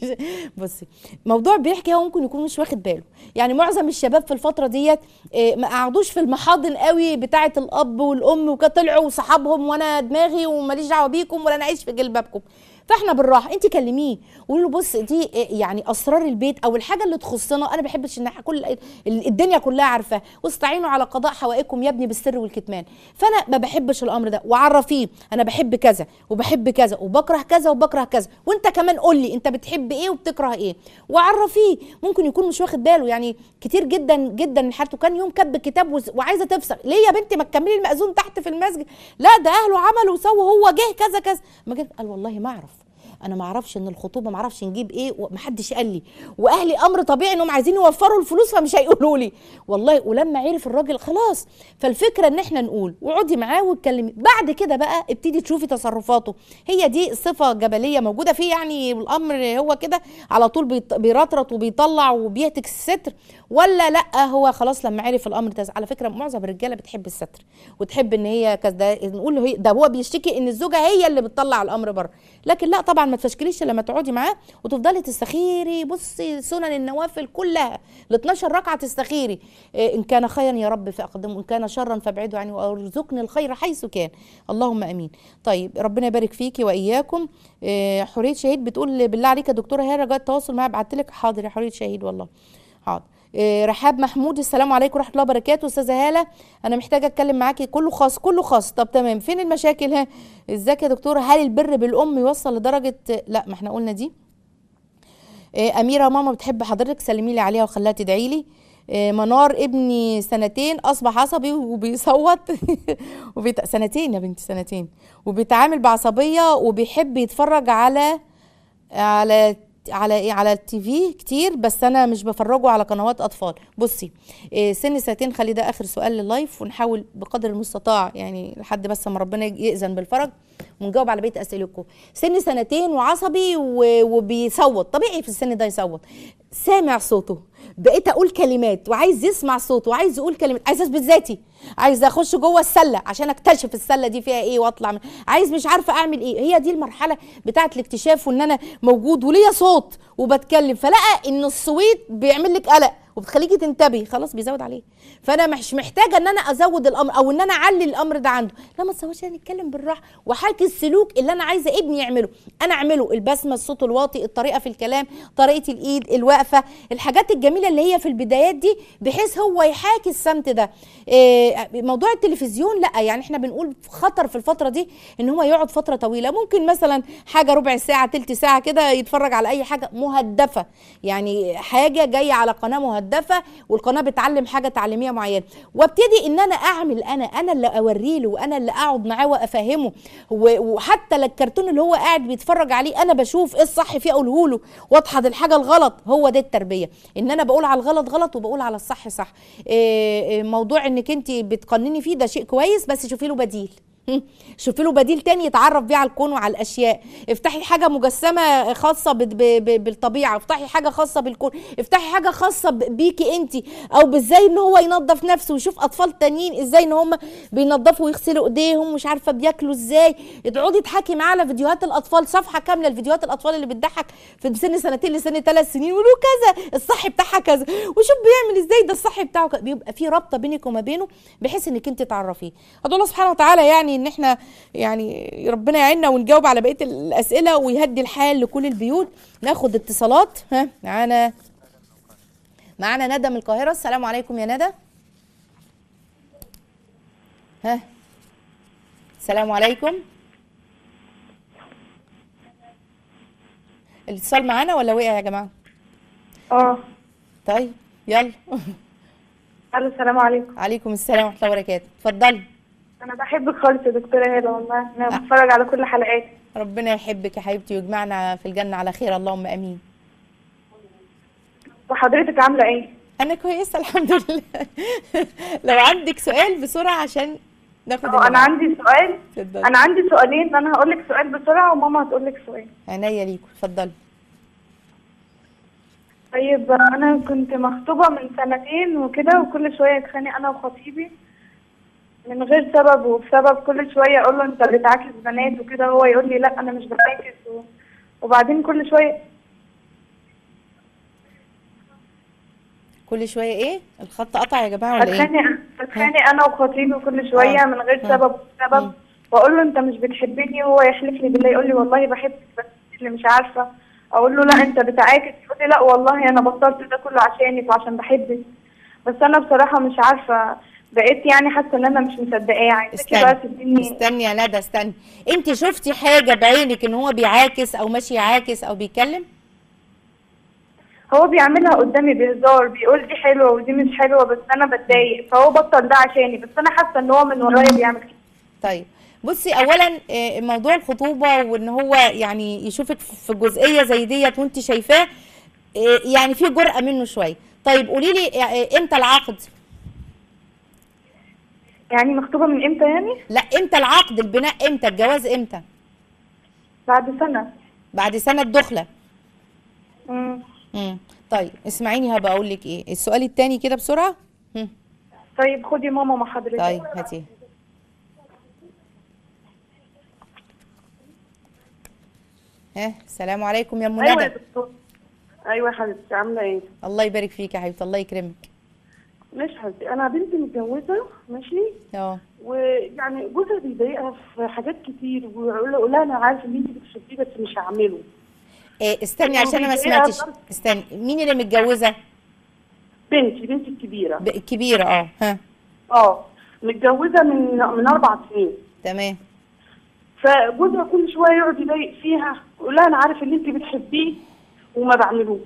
بصي موضوع بيحكي هو ممكن يكون مش واخد باله يعني معظم الشباب في الفتره ديت إيه، ما قعدوش في المحاضن قوي بتاعه الاب والام وكده طلعوا وصحابهم وانا دماغي وماليش دعوه بيكم ولا انا عايش في جلبابكم فاحنا بالراحه انت كلميه قولي له بص دي إيه يعني اسرار البيت او الحاجه اللي تخصنا انا ما بحبش ان كل الدنيا كلها عارفاه واستعينوا على قضاء حوائجكم يا ابني بالسر والكتمان فانا ما بحبش الامر ده وعرفيه انا بحب كذا وبحب كذا وبكره كذا وبكره كذا وانت كمان قول لي انت بتحب ايه وبتكره ايه وعرفيه ممكن يكون مش واخد باله يعني كتير جدا جدا من حالته كان يوم كاتب الكتاب وز- وعايزه تفسخ ليه يا بنتي ما تكملي المأذون تحت في المسجد لا ده اهله عملوا وسووا هو جه كذا كذا ما جه قال والله ما اعرف انا ما اعرفش ان الخطوبه ما اعرفش نجيب ايه ومحدش قال لي واهلي امر طبيعي انهم عايزين يوفروا الفلوس فمش هيقولوا لي والله ولما عرف الراجل خلاص فالفكره ان احنا نقول وقعدي معاه واتكلمي بعد كده بقى ابتدي تشوفي تصرفاته هي دي صفه جبليه موجوده فيه يعني الامر هو كده على طول بيط- بيرطرط وبيطلع وبيهتك الستر ولا لا هو خلاص لما عرف الامر ده على فكره معظم الرجاله بتحب الستر وتحب ان هي كذا نقول له هي ده هو بيشتكي ان الزوجه هي اللي بتطلع الامر بره لكن لا طبعا ما تفشكليش إلا لما تقعدي معاه وتفضلي تستخيري بصي سنن النوافل كلها ال 12 ركعه تستخيري إيه ان كان خيرا يا رب فاقدمه ان كان شرا فابعده عني وارزقني الخير حيث كان اللهم امين طيب ربنا يبارك فيكي واياكم إيه حوريه شهيد بتقول بالله عليك يا دكتوره هي رجاء التواصل معايا ابعت لك حاضر يا حوريه شهيد والله حاضر إيه، رحاب محمود السلام عليكم ورحمه الله وبركاته استاذه هاله انا محتاجه اتكلم معاكي كله خاص كله خاص طب تمام فين المشاكل ها ازيك يا دكتوره هل البر بالام يوصل لدرجه لا ما احنا قلنا دي إيه، اميره ماما بتحب حضرتك سلمي لي عليها وخليها تدعي لي إيه، منار ابني سنتين اصبح عصبي وبيصوت وبيت... سنتين يا بنتي سنتين وبيتعامل بعصبيه وبيحب يتفرج على على على ايه على التي في كتير بس انا مش بفرجه على قنوات اطفال بصي إيه سن سنتين خلي ده اخر سؤال لللايف ونحاول بقدر المستطاع يعني لحد بس ما ربنا يأذن بالفرج ونجاوب على بقيه اسئلتكم سن سنتين وعصبي و- وبيصوت طبيعي في السن ده يصوت سامع صوته بقيت اقول كلمات وعايز يسمع صوته وعايز يقول كلمات عايز اثبت ذاتي عايز اخش جوه السله عشان اكتشف السله دي فيها ايه واطلع من عايز مش عارفه اعمل ايه هي دي المرحله بتاعه الاكتشاف وان انا موجود وليا صوت وبتكلم فلقى ان الصويت بيعمل لك قلق وبتخليكي تنتبهي خلاص بيزود عليه فانا مش محتاجه ان انا ازود الامر او ان انا اعلي الامر ده عنده لا ما تسويش انا نتكلم بالراحه وحاكي السلوك اللي انا عايزه ابني يعمله انا اعمله البسمه الصوت الواطي الطريقه في الكلام طريقه الايد الوقفه الحاجات الجميله اللي هي في البدايات دي بحيث هو يحاكي السمت ده إيه موضوع التلفزيون لا يعني احنا بنقول خطر في الفتره دي ان هو يقعد فتره طويله ممكن مثلا حاجه ربع ساعه تلت ساعه كده يتفرج على اي حاجه مهدفه يعني حاجه جايه على قناه مهدفه والقناه بتعلم حاجه تعليميه معينه وابتدي ان انا اعمل انا انا اللي اوري له وانا اللي اقعد معاه وافهمه و- وحتى الكرتون اللي هو قاعد بيتفرج عليه انا بشوف ايه الصح فيه اقوله له واضحد الحاجه الغلط هو ده التربيه ان انا بقول على الغلط غلط وبقول على الصح صح إيه إيه موضوع انك انت بتقنني فيه ده شيء كويس بس شوفي له بديل هم. شوفي له بديل تاني يتعرف بيه على الكون وعلى الاشياء افتحي حاجه مجسمه خاصه ب- ب- ب- بالطبيعه افتحي حاجه خاصه بالكون افتحي حاجه خاصه ب- بيكي انت او بازاي ان هو ينظف نفسه ويشوف اطفال تانيين ازاي ان هم بينظفوا ويغسلوا ايديهم مش عارفه بياكلوا ازاي تقعدي تحكي معاه على فيديوهات الاطفال صفحه كامله لفيديوهات الاطفال اللي بتضحك في سن سنتين لسن ثلاث سنين يقولوا كذا الصح بتاعها كذا وشوف بيعمل ازاي ده الصح بتاعه كذا. بيبقى في رابطه بينك وما بينه بحيث انك انت تعرفيه ادعو الله سبحانه وتعالى يعني ان احنا يعني ربنا يعيننا ونجاوب على بقيه الاسئله ويهدي الحال لكل البيوت ناخد اتصالات ها معانا معانا ندى من القاهره السلام عليكم يا ندى ها السلام عليكم الاتصال معانا ولا وقع يا جماعه اه طيب يلا الو السلام عليكم عليكم السلام ورحمه الله وبركاته اتفضلي انا بحبك خالص يا دكتوره هاله والله انا بتفرج على كل حلقاتك ربنا يحبك يا حبيبتي ويجمعنا في الجنه على خير اللهم امين وحضرتك عامله ايه انا كويسه الحمد لله لو عندك سؤال بسرعه عشان ناخد اه انا اللي عندي سؤال اتفضلي. انا عندي سؤالين انا هقول لك سؤال بسرعه وماما هتقول لك سؤال عينيا ليكم اتفضلي طيب انا كنت مخطوبه من سنتين وكده وكل شويه اتخانق انا وخطيبي من غير سبب وبسبب كل شويه اقول له انت بتعاكس بنات وكده هو يقول لي لا انا مش بعاكس و... وبعدين كل شويه كل شويه ايه الخط قطع يا جماعه ولا ايه اتخانق اتخانق انا وخطيبي كل شويه آه. من غير آه. سبب مم. سبب واقول له انت مش بتحبني وهو يحلف لي بالله يقول لي والله بحبك بس اللي مش عارفه اقول له لا انت بتعاكس يقول لي لا والله انا بطلت ده كله عشانك وعشان بحبك بس انا بصراحه مش عارفه بقيت يعني حاسه ان انا مش مصدقاه عايزاكي بقى استني تديني استني يا ندى استني انت شفتي حاجه بعينك ان هو بيعاكس او ماشي يعاكس او بيتكلم هو بيعملها قدامي بهزار بيقول دي حلوه ودي مش حلوه بس انا بتضايق فهو بطل ده عشاني بس انا حاسه ان هو من ورايا بيعمل كده طيب بصي اولا آه، موضوع الخطوبه وان هو يعني يشوفك في جزئيه زي ديت وانت شايفاه آه، يعني في جرأه منه شويه طيب قولي لي آه، امتى العقد يعني مخطوبه من امتى يعني لا امتى العقد البناء امتى الجواز امتى بعد سنه بعد سنه دخله مم. امم طيب اسمعيني هبقى اقول لك ايه السؤال التاني كده بسرعه مم. طيب خدي ماما مع حضرتك طيب هاتي ها السلام عليكم يا ام ايوه يا ندى دكتور ايوه يا حبيبتي عامله ايه الله يبارك فيك يا حبيبتي الله يكرمك ماشي يا حبيبتي انا بنتي متجوزه ماشي اه ويعني جوزها بيضايقها في حاجات كتير ويقول له لا انا عارف ان انت بتحبيه بس مش هعمله إيه استني عشان انا ما إيه سمعتش أفضل؟ استني مين اللي متجوزه بنتي بنتي الكبيره ب- الكبيره اه ها اه متجوزه من من اربع سنين تمام فجوزها كل شويه يقعد يضايق فيها يقول لها انا عارف ان انت بتحبيه وما بعملوش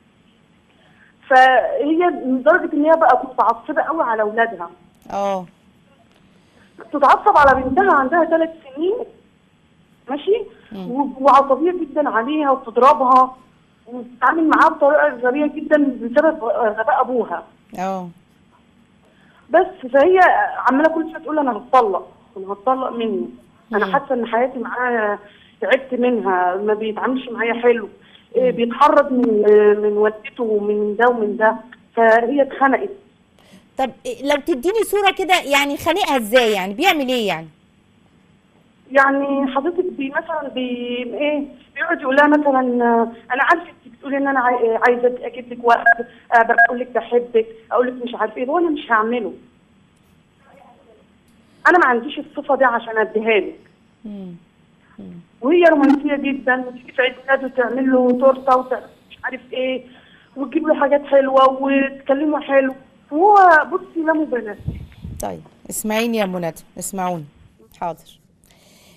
فهي لدرجه ان هي بقت متعصبه قوي على اولادها اه تتعصب على بنتها عندها ثلاث سنين ماشي مم. و- وعصبيه جدا عليها وتضربها وتتعامل معاها بطريقه غبيه جدا بسبب غباء ابوها اه بس فهي عماله كل شويه تقول انا هتطلق انا هتطلق منه انا مم. حاسه ان حياتي معاه تعبت منها ما بيتعاملش معايا حلو إيه، بيتحرج من من والدته ومن ده ومن ده فهي اتخنقت طب إيه لو تديني صوره كده يعني خانقها ازاي يعني بيعمل ايه يعني يعني حضرتك بي مثلا بي ايه بيقعد يقول لها مثلا آه، انا عارفه انت بتقولي ان انا عاي- عايزه اجيب لك وقت آه، بقول لك بحبك اقول لك مش عارفه ايه وانا مش هعمله انا ما عنديش الصفه دي عشان اديها لك مم. وهي رومانسيه جدا وتيجي في عيد ميلاده تعمل له تورته وتعمل مش عارف ايه وتجيب له حاجات حلوه وتكلمه حلو وهو بصي لا مبالاه طيب اسمعيني يا ام ندى اسمعوني حاضر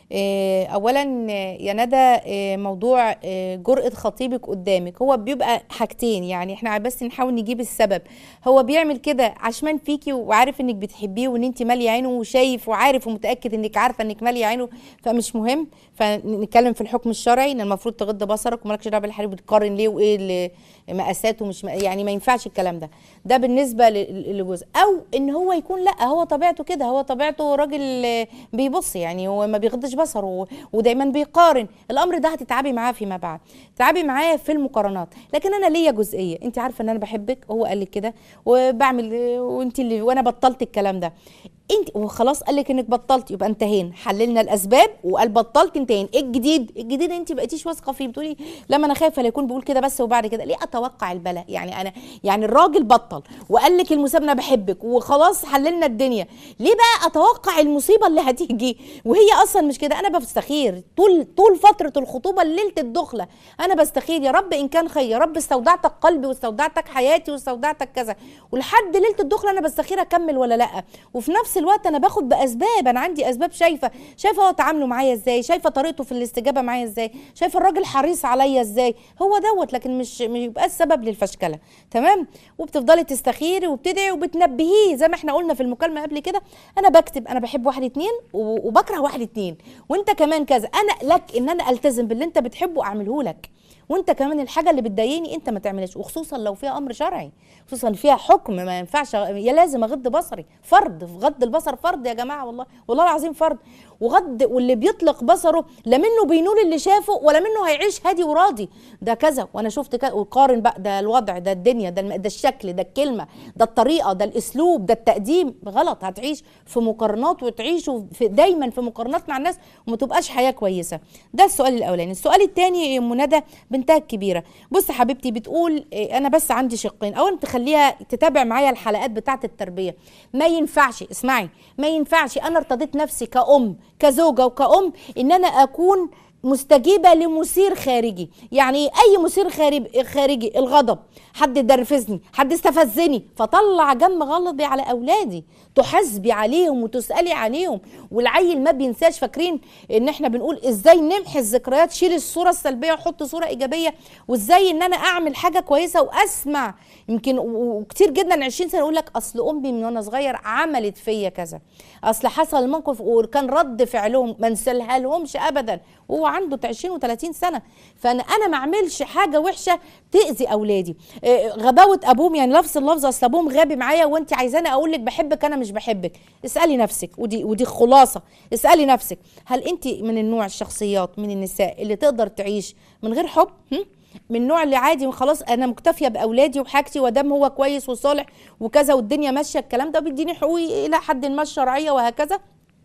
آه، اولا آه، يا ندى آه، موضوع آه، جرأة خطيبك قدامك هو بيبقى حاجتين يعني احنا بس نحاول نجيب السبب هو بيعمل كده عشمان فيكي وعارف انك بتحبيه وان انت ماليه عينه وشايف وعارف ومتاكد انك عارفه انك ماليه عينه فمش مهم فنتكلم في الحكم الشرعي ان المفروض تغض بصرك ومالكش دعوه بالحريم بتقارن ليه وايه اللي مقاساته مش م- يعني ما ينفعش الكلام ده ده بالنسبه ل- لجزء او ان هو يكون لا هو طبيعته كده هو طبيعته راجل آه، بيبص يعني هو ما بيغضش بصره و- ودايما بيقارن الامر ده هتتعبي معاه فيما بعد تتعبي معاه في المقارنات لكن انا ليا جزئيه انت عارفه ان انا بحبك هو قال لك كده وبعمل آه، وانت اللي وانا بطلت الكلام ده انت وخلاص قال لك انك بطلت يبقى انتهينا حللنا الاسباب وقال بطلت انتهينا ايه الجديد الجديد انت بقيتيش واثقه فيه بتقولي لما انا خايفه لا يكون بيقول كده بس وبعد كده ليه اتوقع البلاء يعني انا يعني الراجل بطل وقال لك المسابقه انا بحبك وخلاص حللنا الدنيا ليه بقى اتوقع المصيبه اللي هتيجي وهي اصلا مش كده انا بستخير طول طول فتره الخطوبه ليله الدخله انا بستخير يا رب ان كان خير يا رب استودعتك قلبي واستودعتك حياتي واستودعتك كذا ولحد ليله الدخله انا بستخير اكمل ولا لا وفي نفس الوقت انا باخد باسباب انا عندي اسباب شايفه شايفه هو تعامله معايا ازاي شايفه طريقته في الاستجابه معايا ازاي شايفه الراجل حريص عليا ازاي هو دوت لكن مش مش يبقى السبب للفشكله تمام وبتفضلي تستخيري وبتدعي وبتنبهيه زي ما احنا قلنا في المكالمه قبل كده انا بكتب انا بحب واحد اتنين و- وبكره واحد اتنين وانت كمان كذا انا لك ان انا التزم باللي انت بتحبه اعمله لك وانت كمان الحاجه اللي بتضايقني انت ما تعملهاش وخصوصا لو فيها امر شرعي خصوصا فيها حكم ما ينفعش يا لازم اغض بصري فرض في غض البصر فرض يا جماعه والله والله العظيم فرض وغض واللي بيطلق بصره لا منه بينول اللي شافه ولا منه هيعيش هادي وراضي ده كذا وانا شفت كذا وقارن بقى ده الوضع ده الدنيا ده, الم- ده الشكل ده الكلمه ده الطريقه ده الاسلوب ده التقديم غلط هتعيش في مقارنات وتعيشوا في دايما في مقارنات مع الناس وما تبقاش حياه كويسه ده السؤال الاولاني السؤال الثاني يا ام ندى بنتها الكبيره بص حبيبتي بتقول إيه، انا بس عندي شقين اولا تخليها تتابع معايا الحلقات بتاعه التربيه ما ينفعش اسمعي ما ينفعش انا ارتضيت نفسي كأم كزوجه وكأم ان انا اكون مستجيبه لمثير خارجي يعني إيه؟ اي مثير خارج- خارجي الغضب حد درفزني حد استفزني فطلع جم غلبي على اولادي تحاسبي عليهم وتسالي عليهم والعيل ما بينساش فاكرين ان احنا بنقول ازاي نمحي الذكريات شيل الصوره السلبيه وحط صوره ايجابيه وازاي ان انا اعمل حاجه كويسه واسمع يمكن و- وكتير جدا 20 سنه اقول لك اصل امي من وانا صغير عملت فيا كذا اصل حصل موقف وكان رد فعلهم ما انسالها لهمش ابدا وهو عنده 20 و30 سنه فانا انا ما اعملش حاجه وحشه تاذي اولادي إيه، غباوه ابوهم يعني نفس اللفظ اصل ابوهم غابي معايا وانت عايزاني اقول لك بحبك انا مش بحبك اسالي نفسك ودي ودي خلاصه اسالي نفسك هل انت من النوع الشخصيات من النساء اللي تقدر تعيش من غير حب هم؟ من النوع اللي عادي خلاص انا مكتفيه باولادي وحاجتي ودام هو كويس وصالح وكذا والدنيا ماشيه الكلام ده بيديني حقوقي الى حد ما الشرعيه وهكذا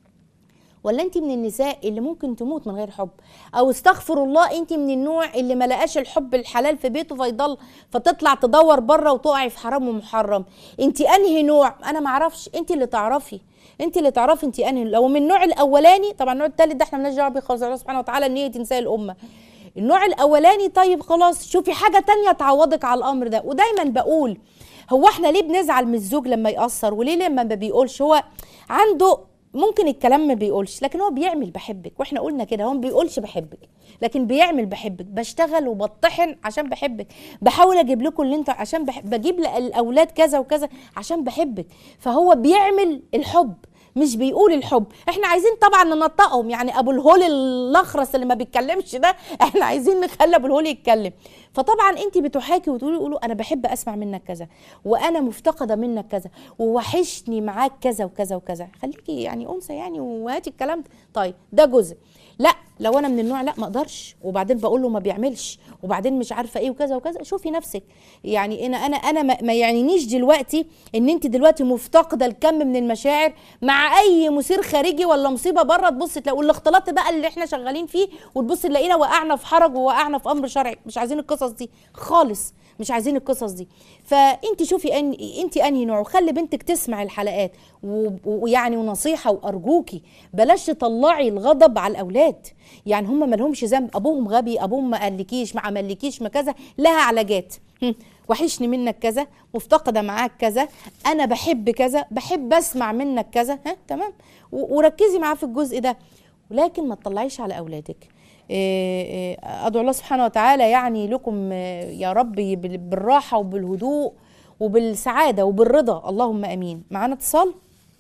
ولا انت من النساء اللي ممكن تموت من غير حب او استغفر الله انت من النوع اللي ما لقاش الحب الحلال في بيته فيضل فتطلع تدور بره وتقعي في حرام ومحرم انت انهي نوع انا ما اعرفش انت اللي تعرفي انت اللي تعرفي انت انهي لو من النوع الاولاني طبعا النوع الثالث ده احنا مالناش دعوه بيه خالص الله سبحانه وتعالى ان هي تنسى الامه النوع الاولاني طيب خلاص شوفي حاجه تانية تعوضك على الامر ده ودايما بقول هو احنا ليه بنزعل من الزوج لما يقصر وليه لما ما بيقولش هو عنده ممكن الكلام ما بيقولش لكن هو بيعمل بحبك واحنا قلنا كده هو ما بيقولش بحبك لكن بيعمل بحبك بشتغل وبطحن عشان بحبك بحاول اجيب لكم اللي انت عشان بحب بجيب الاولاد كذا وكذا عشان بحبك فهو بيعمل الحب مش بيقول الحب احنا عايزين طبعا ننطقهم يعني ابو الهول الاخرس اللي ما بيتكلمش ده احنا عايزين نخلي ابو الهول يتكلم فطبعا انت بتحاكي وتقولي قولوا انا بحب اسمع منك كذا وانا مفتقده منك كذا ووحشني معاك كذا وكذا وكذا خليكي يعني انثى يعني وهاتي الكلام ده طيب ده جزء لا لو انا من النوع لا ما اقدرش وبعدين بقول له ما بيعملش وبعدين مش عارفه ايه وكذا وكذا شوفي نفسك يعني انا انا انا ما- ما يعنينيش دلوقتي ان انت دلوقتي مفتقده الكم من المشاعر مع اي مثير خارجي ولا مصيبه بره تبص تلاقي والاختلاط بقى اللي احنا شغالين فيه وتبص تلاقينا وقعنا في حرج ووقعنا في امر شرعي مش عايزين القصص دي خالص مش عايزين القصص دي فانت شوفي ان انت انهي نوع وخلي بنتك تسمع الحلقات و- ويعني ونصيحه وارجوكي بلاش تطلعي الغضب على الاولاد يعني هم ما لهمش ذنب ابوهم غبي ابوهم ما قالكيش ما عملكيش ما كذا لها علاجات هم، وحشني منك كذا مفتقده معاك كذا انا بحب كذا بحب اسمع منك كذا ها تمام و- وركزي معاه في الجزء ده ولكن ما تطلعيش على اولادك إيه إيه ادعو الله سبحانه وتعالى يعني لكم آه، يا رب بال- بالراحه وبالهدوء وبالسعاده وبالرضا اللهم امين معانا اتصال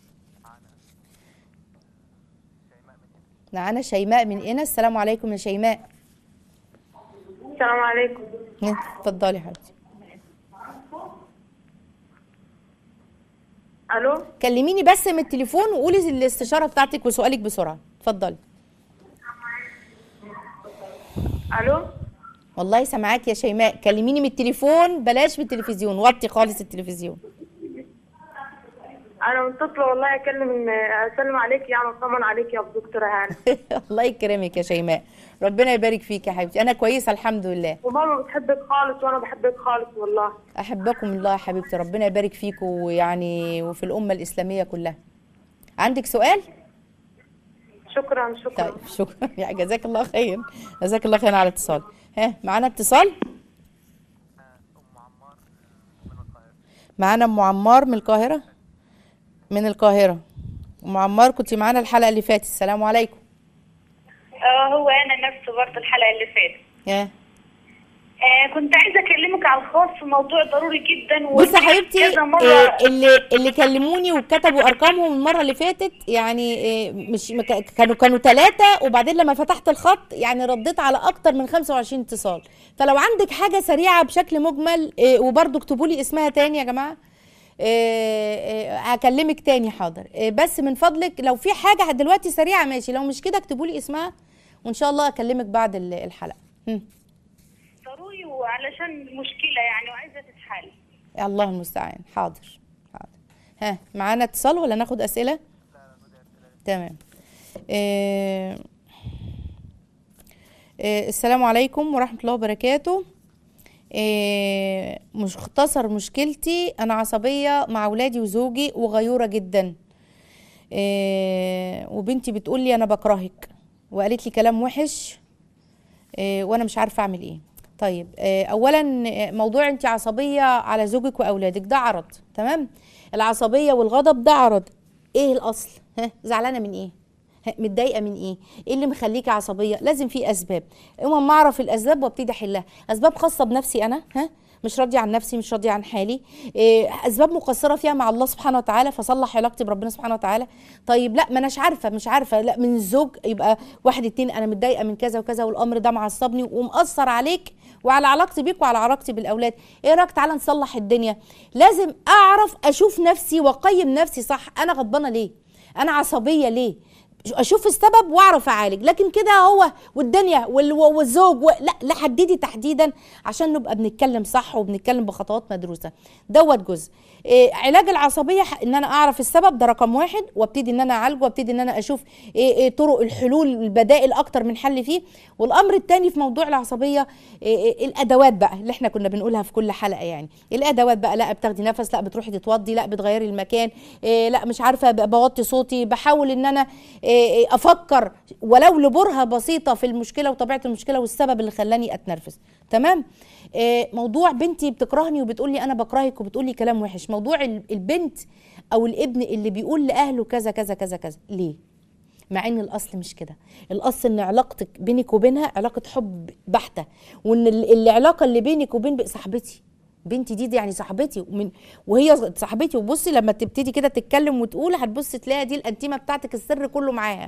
معانا شيماء من هنا السلام عليكم يا شيماء السلام عليكم ها، اتفضلي يا حبيبتي الو كلميني بس من التليفون وقولي الاستشاره بتاعتك وسؤالك بسرعه اتفضلي الو والله سامعاك يا شيماء كلميني من التليفون بلاش من التلفزيون وطي خالص التلفزيون انا متصله والله اكلم اسلم عليك يعني اطمن عليك يا دكتوره هانه الله يكرمك يا شيماء ربنا يبارك فيك يا حبيبتي انا كويسه الحمد لله وماما بتحبك خالص وانا بحبك خالص والله احبكم الله يا حبيبتي ربنا يبارك فيكم ويعني وفي الامه الاسلاميه كلها عندك سؤال شكرا شكرا طيب شكرا يا جزاك الله خير جزاك الله خير على الاتصال ها معانا اتصال معانا ام عمار من القاهره من القاهره ام عمار كنت معانا الحلقه اللي فاتت السلام عليكم اه هو انا نفسه برضه الحلقه اللي فاتت ها آه كنت عايزه اكلمك على الخاص في موضوع ضروري جدا بصي يا حبيبتي كذا مره آه، اللي اللي كلموني وكتبوا ارقامهم المره اللي فاتت يعني آه، مش ما ك- كانوا كانوا ثلاثه وبعدين لما فتحت الخط يعني رديت على اكتر من 25 اتصال فلو عندك حاجه سريعه بشكل مجمل آه، وبرضو اكتبوا لي اسمها تاني يا جماعه آه، آه، هكلمك تاني حاضر آه، بس من فضلك لو في حاجه دلوقتي سريعه ماشي لو مش كده اكتبوا لي اسمها وان شاء الله اكلمك بعد ال- الحلقه هم. ضروري وعلشان مشكله يعني وعايزه تتحل الله المستعان حاضر حاضر ها معانا اتصال ولا ناخد اسئله تمام آه آه السلام عليكم ورحمه الله وبركاته آه مختصر مشكلتي انا عصبيه مع اولادي وزوجي وغيوره جدا آه وبنتي بتقول لي انا بكرهك وقالت لي كلام وحش آه، وانا مش عارفه اعمل ايه طيب آه، اولا آه، موضوع انت عصبيه على زوجك واولادك ده عرض تمام العصبيه والغضب ده عرض ايه الاصل ها زعلانه من ايه ها، متضايقه من ايه ايه اللي مخليكي عصبيه لازم في اسباب المهم ما اعرف الاسباب وابتدي احلها اسباب خاصه بنفسي انا ها مش راضيه عن نفسي مش راضيه عن حالي إيه اسباب مقصره فيها مع الله سبحانه وتعالى فصلح علاقتي بربنا سبحانه وتعالى طيب لا ما اناش عارفه مش عارفه لا من الزوج يبقى واحد اتنين انا متضايقه من كذا وكذا والامر ده معصبني ومأثر عليك وعلى علاقتي بيك وعلى علاقتي بالاولاد ايه رايك تعالى نصلح الدنيا لازم اعرف اشوف نفسي واقيم نفسي صح انا غضبانه ليه انا عصبيه ليه اشوف السبب واعرف اعالج لكن كده هو والدنيا وال- والزوج و... لا لا حددي تحديدا عشان نبقى بنتكلم صح وبنتكلم بخطوات مدروسه دوت جزء إيه علاج العصبيه ح- ان انا اعرف السبب ده رقم واحد وابتدي ان انا اعالجه وابتدي ان انا اشوف إيه إيه طرق الحلول البدائل اكتر من حل فيه والامر الثاني في موضوع العصبيه إيه إيه الادوات بقى اللي احنا كنا بنقولها في كل حلقه يعني الادوات بقى لا بتاخدي نفس لا بتروحي تتوضي لا بتغيري المكان إيه لا مش عارفه ب- بوطي صوتي بحاول ان انا إيه إيه افكر ولو لبرهه بسيطه في المشكله وطبيعه المشكله والسبب اللي خلاني اتنرفز تمام إيه موضوع بنتي بتكرهني وبتقول لي انا بكرهك وبتقول لي كلام وحش موضوع ال- البنت او الابن اللي بيقول لاهله كذا كذا كذا كذا ليه مع ان الاصل مش كده الاصل ان علاقتك بينك وبينها علاقه حب بحته وان ال- العلاقه اللي بينك وبين ب- صاحبتي بنتي دي, دي يعني صاحبتي ومن وهي صاحبتي وبصي لما تبتدي كده تتكلم وتقول هتبص تلاقي دي الانتيمه بتاعتك السر كله معاها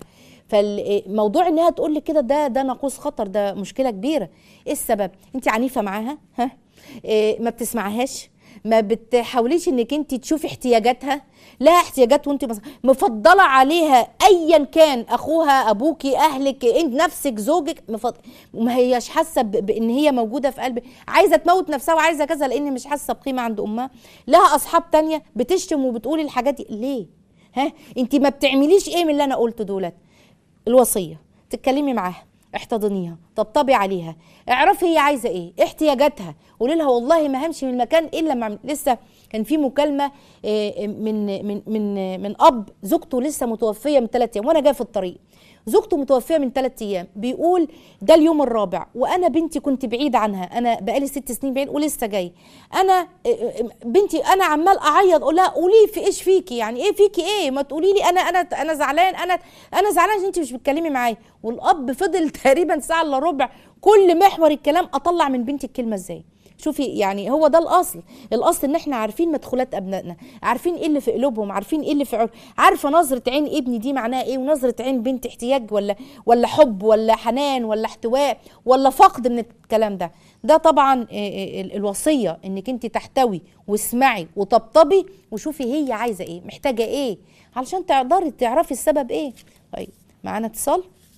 فالموضوع انها تقول لك كده ده ده ناقوس خطر ده مشكله كبيره ايه السبب انت عنيفه معاها ها إيه ما بتسمعهاش ما بتحاوليش انك انت تشوفي احتياجاتها لها احتياجات وانت مص- مفضله عليها ايا كان اخوها ابوكي اهلك انت نفسك زوجك مفضل وما هياش حاسه ب- بان هي موجوده في قلبك عايزه تموت نفسها وعايزه كذا لان مش حاسه بقيمه عند امها لها اصحاب تانية بتشتم وبتقول الحاجات دي ليه ها انت ما بتعمليش ايه من اللي انا قلته دولت الوصيه تتكلمي معاها احتضنيها طبطبي عليها اعرفي هي عايزه ايه احتياجاتها قولي لها والله ما همشي من المكان الا مع لسه كان في مكالمه آه، من من من من اب زوجته لسه متوفيه من ثلاث ايام وانا جايه في الطريق زوجته متوفيه من ثلاثة ايام بيقول ده اليوم الرابع وانا بنتي كنت بعيد عنها انا بقالي ست سنين بعيد ولسه جاي انا بنتي انا عمال اعيط اقول لها قولي في ايش فيكي يعني ايه فيكي ايه ما تقولي لي انا انا انا زعلان انا انا زعلان عشان انت مش بتكلمي معايا والاب فضل تقريبا ساعه الا ربع كل محور الكلام اطلع من بنتي الكلمه ازاي شوفي يعني هو ده الاصل الاصل ان احنا عارفين مدخولات ابنائنا عارفين ايه اللي في قلوبهم عارفين ايه اللي في عر... عارفه نظره عين ابني دي معناها ايه ونظره عين بنت احتياج ولا ولا حب ولا حنان ولا احتواء ولا فقد من الكلام ده ده طبعا إيه ال- الوصيه انك انت تحتوي واسمعي وطبطبي وشوفي هي عايزه ايه محتاجه ايه علشان تقدري تعرفي السبب ايه طيب معانا اتصال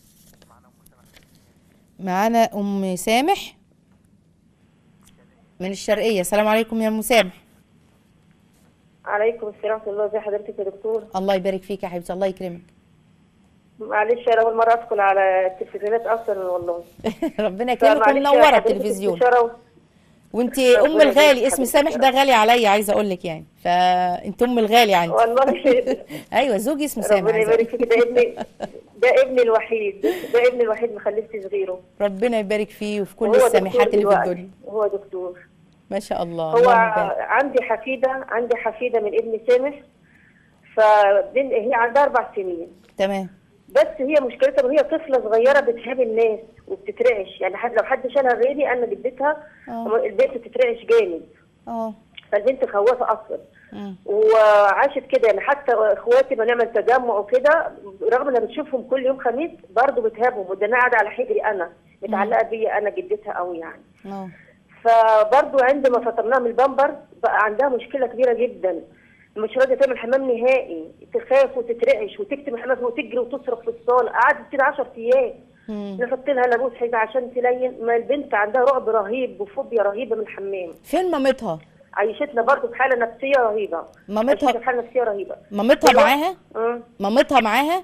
معانا ام سامح من الشرقيه السلام عليكم يا ام سامح عليكم السلام ورحمة الله ازي حضرتك يا دكتور الله يبارك فيك يا حبيبتي الله يكرمك معلش انا اول مرة ادخل على التلفزيونات اصلا والله ربنا يكرمك فمعلش ومنوره حضرتك التلفزيون استشارة وانت ربنا ام يبارك الغالي اسم حضرتك. سامح ده غالي عليا عايزه اقول لك يعني فانت ام الغالي عندي والله ايوه زوجي اسمه سامح ربنا عايزة يبارك أقول. فيك ده ابني ده ابني الوحيد ده ابني الوحيد ما خلفتش غيره ربنا يبارك فيه وفي كل وهو دكتور السامحات اللي في دلوقتي. الدنيا هو دكتور ما شاء الله هو اللهم بارك. عندي حفيدة عندي حفيدة من ابن سامح فبن هي عندها اربع سنين تمام بس هي مشكلتها ان هي طفله صغيره بتهاب الناس وبتترعش يعني حد لو حد شالها غيري انا جدتها آه. البنت بتترعش جامد اه فالبنت خوافه اصلا مم. وعاشت كده يعني حتى اخواتي بنعمل تجمع وكده رغم انها بتشوفهم كل يوم خميس برضه بتهابهم وده انا قاعده على حجري انا متعلقه بيا انا جدتها قوي يعني اه فبرضه عندما فطرناها من البامبر بقى عندها مشكله كبيره جدا مش راضيه تعمل حمام نهائي تخاف وتترعش وتكتم الحمام وتجري وتصرخ في الصاله قعدت كده 10 ايام مم. نحط لها لابوس حاجه عشان تلين ما البنت عندها رعب رهيب وفوبيا رهيبه من الحمام فين مامتها عيشتنا برضه في حاله نفسيه رهيبه مامتها- عيشتنا في حاله نفسيه رهيبه مامتها دلوقتي- معاها اه مامتها معاها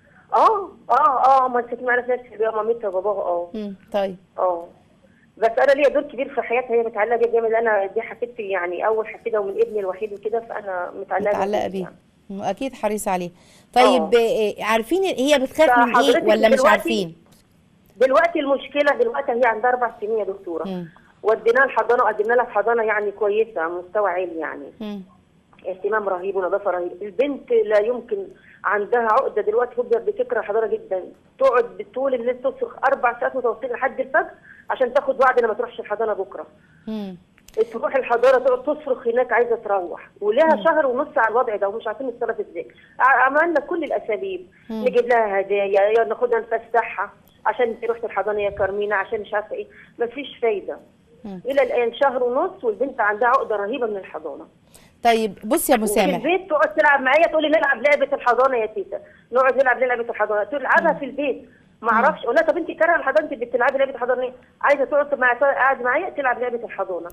اه اه اه ما انت معانا في نفس البيئه مامتها وباباها اه مم. طيب اه بس انا ليا دور كبير في حياتها هي متعلقه بيا جامد انا دي حفيدتي يعني اول حفيده ومن ابني الوحيد وكده فانا متعلقه متعلقه بيه بيه مم. اكيد حريصه عليه طيب آه. آه، عارفين هي بتخاف من ايه فحضرتك ولا مش دلوقتي- عارفين دلوقتي المشكله دلوقتي هي عندها اربع سنين يا دكتوره مم. وديناها الحضانه وقدمنا لها في حضانه يعني كويسه مستوى عالي يعني مم. اهتمام رهيب ونظافه رهيب البنت لا يمكن عندها عقده دلوقتي فوبيا بتكره الحضانه جدا تقعد طول الليل تصرخ اربع ساعات متواصلين لحد الفجر عشان تاخد وعد انها ما تروحش الحضانه بكره مم. تروح الحضانه تقعد تصرخ هناك عايزه تروح ولها شهر ونص على الوضع ده ومش عارفين نتصرف ازاي ع- عملنا كل الاساليب نجيب لها هدايا يا ناخدها نفسحها عشان تروح الحضانه يا كارمينا عشان مش عارفه ايه مفيش فايده مم. الى الان شهر ونص والبنت عندها عقده رهيبه من الحضانه طيب بص يا ابو وفي سامح البيت تقعد تلعب معايا تقول لي نلعب لعبه الحضانه يا تيتا نقعد نلعب لعبه الحضانه تلعبها في البيت ما اعرفش اقول لها طب انت كاره الحضانه انت بتلعبي لعبه الحضانه ليه؟ عايزه تقعد مع قاعد معايا تلعب لعبه الحضانه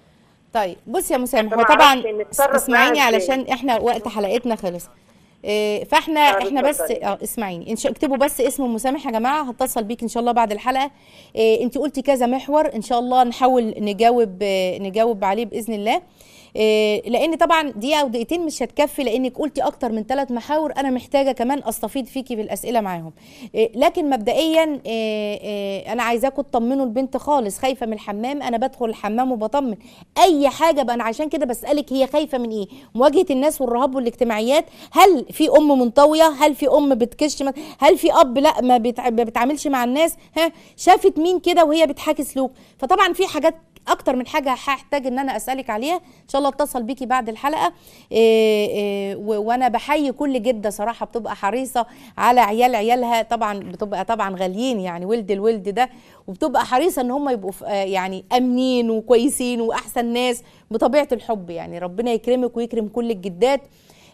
طيب بص يا مسامح هو فما طبعا أعرفش نتصرف اسمعيني معاها علشان احنا وقت حلقتنا خلص إيه، فاحنا آه، احنا بس اتفضلي. اه اسمعيني إن شاء- اكتبوا بس اسم مسامح يا جماعه هتصل بيك ان شاء الله بعد الحلقه إيه انت قلتي كذا محور ان شاء الله نحاول نجاوب آه، نجاوب عليه باذن الله إيه لان طبعا دقيقه او دقيقتين مش هتكفي لانك قلتي اكتر من ثلاث محاور انا محتاجه كمان استفيض فيكي في الاسئله معاهم إيه لكن مبدئيا إيه إيه انا عايزاكم تطمنوا البنت خالص خايفه من الحمام انا بدخل الحمام وبطمن اي حاجه بقى انا عشان كده بسالك هي خايفه من ايه مواجهه الناس والرهاب والاجتماعيات هل في ام منطويه هل في ام بتكش مث- هل في اب لا ما بتع- ما بيتعاملش مع الناس ها شافت مين كده وهي بتحاكي سلوك فطبعا في حاجات اكتر من حاجه هحتاج ان انا اسالك عليها ان شاء الله اتصل بيكي بعد الحلقه إيه إيه و- وانا بحيي كل جده صراحه بتبقى حريصه على عيال عيالها طبعا بتبقى طبعا غاليين يعني ولد الولد ده وبتبقى حريصه ان هم يبقوا ف- آه يعني امنين وكويسين واحسن ناس بطبيعه الحب يعني ربنا يكرمك ويكرم كل الجدات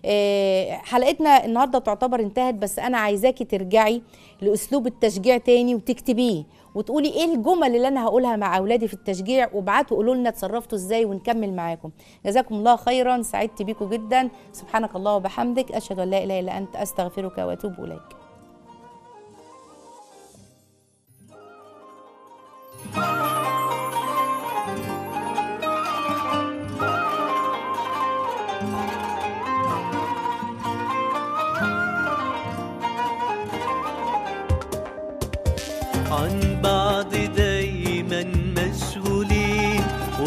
آه، حلقتنا النهارده تعتبر انتهت بس انا عايزاكي ترجعي لاسلوب التشجيع تاني وتكتبيه وتقولي ايه الجمل اللي انا هقولها مع اولادي في التشجيع وابعتوا قولوا لنا اتصرفتوا ازاي ونكمل معاكم جزاكم الله خيرا سعدت بيكم جدا سبحانك الله وبحمدك اشهد ان لا اله الا انت استغفرك واتوب اليك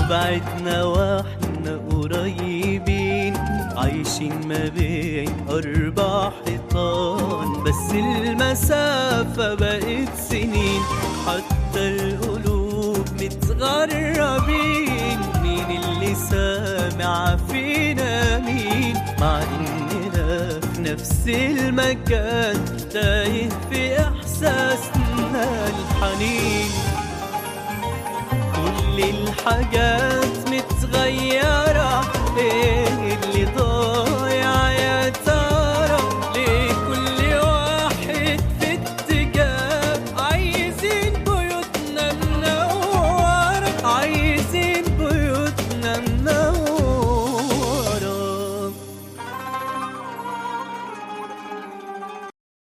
بعدنا واحنا قريبين عايشين ما بين أربع حيطان بس المسافة بقت سنين حتى القلوب متغربين مين اللي سامع فينا مين مع إننا في نفس المكان تايه في إحساسنا الحنين كل الحاجات متغيرة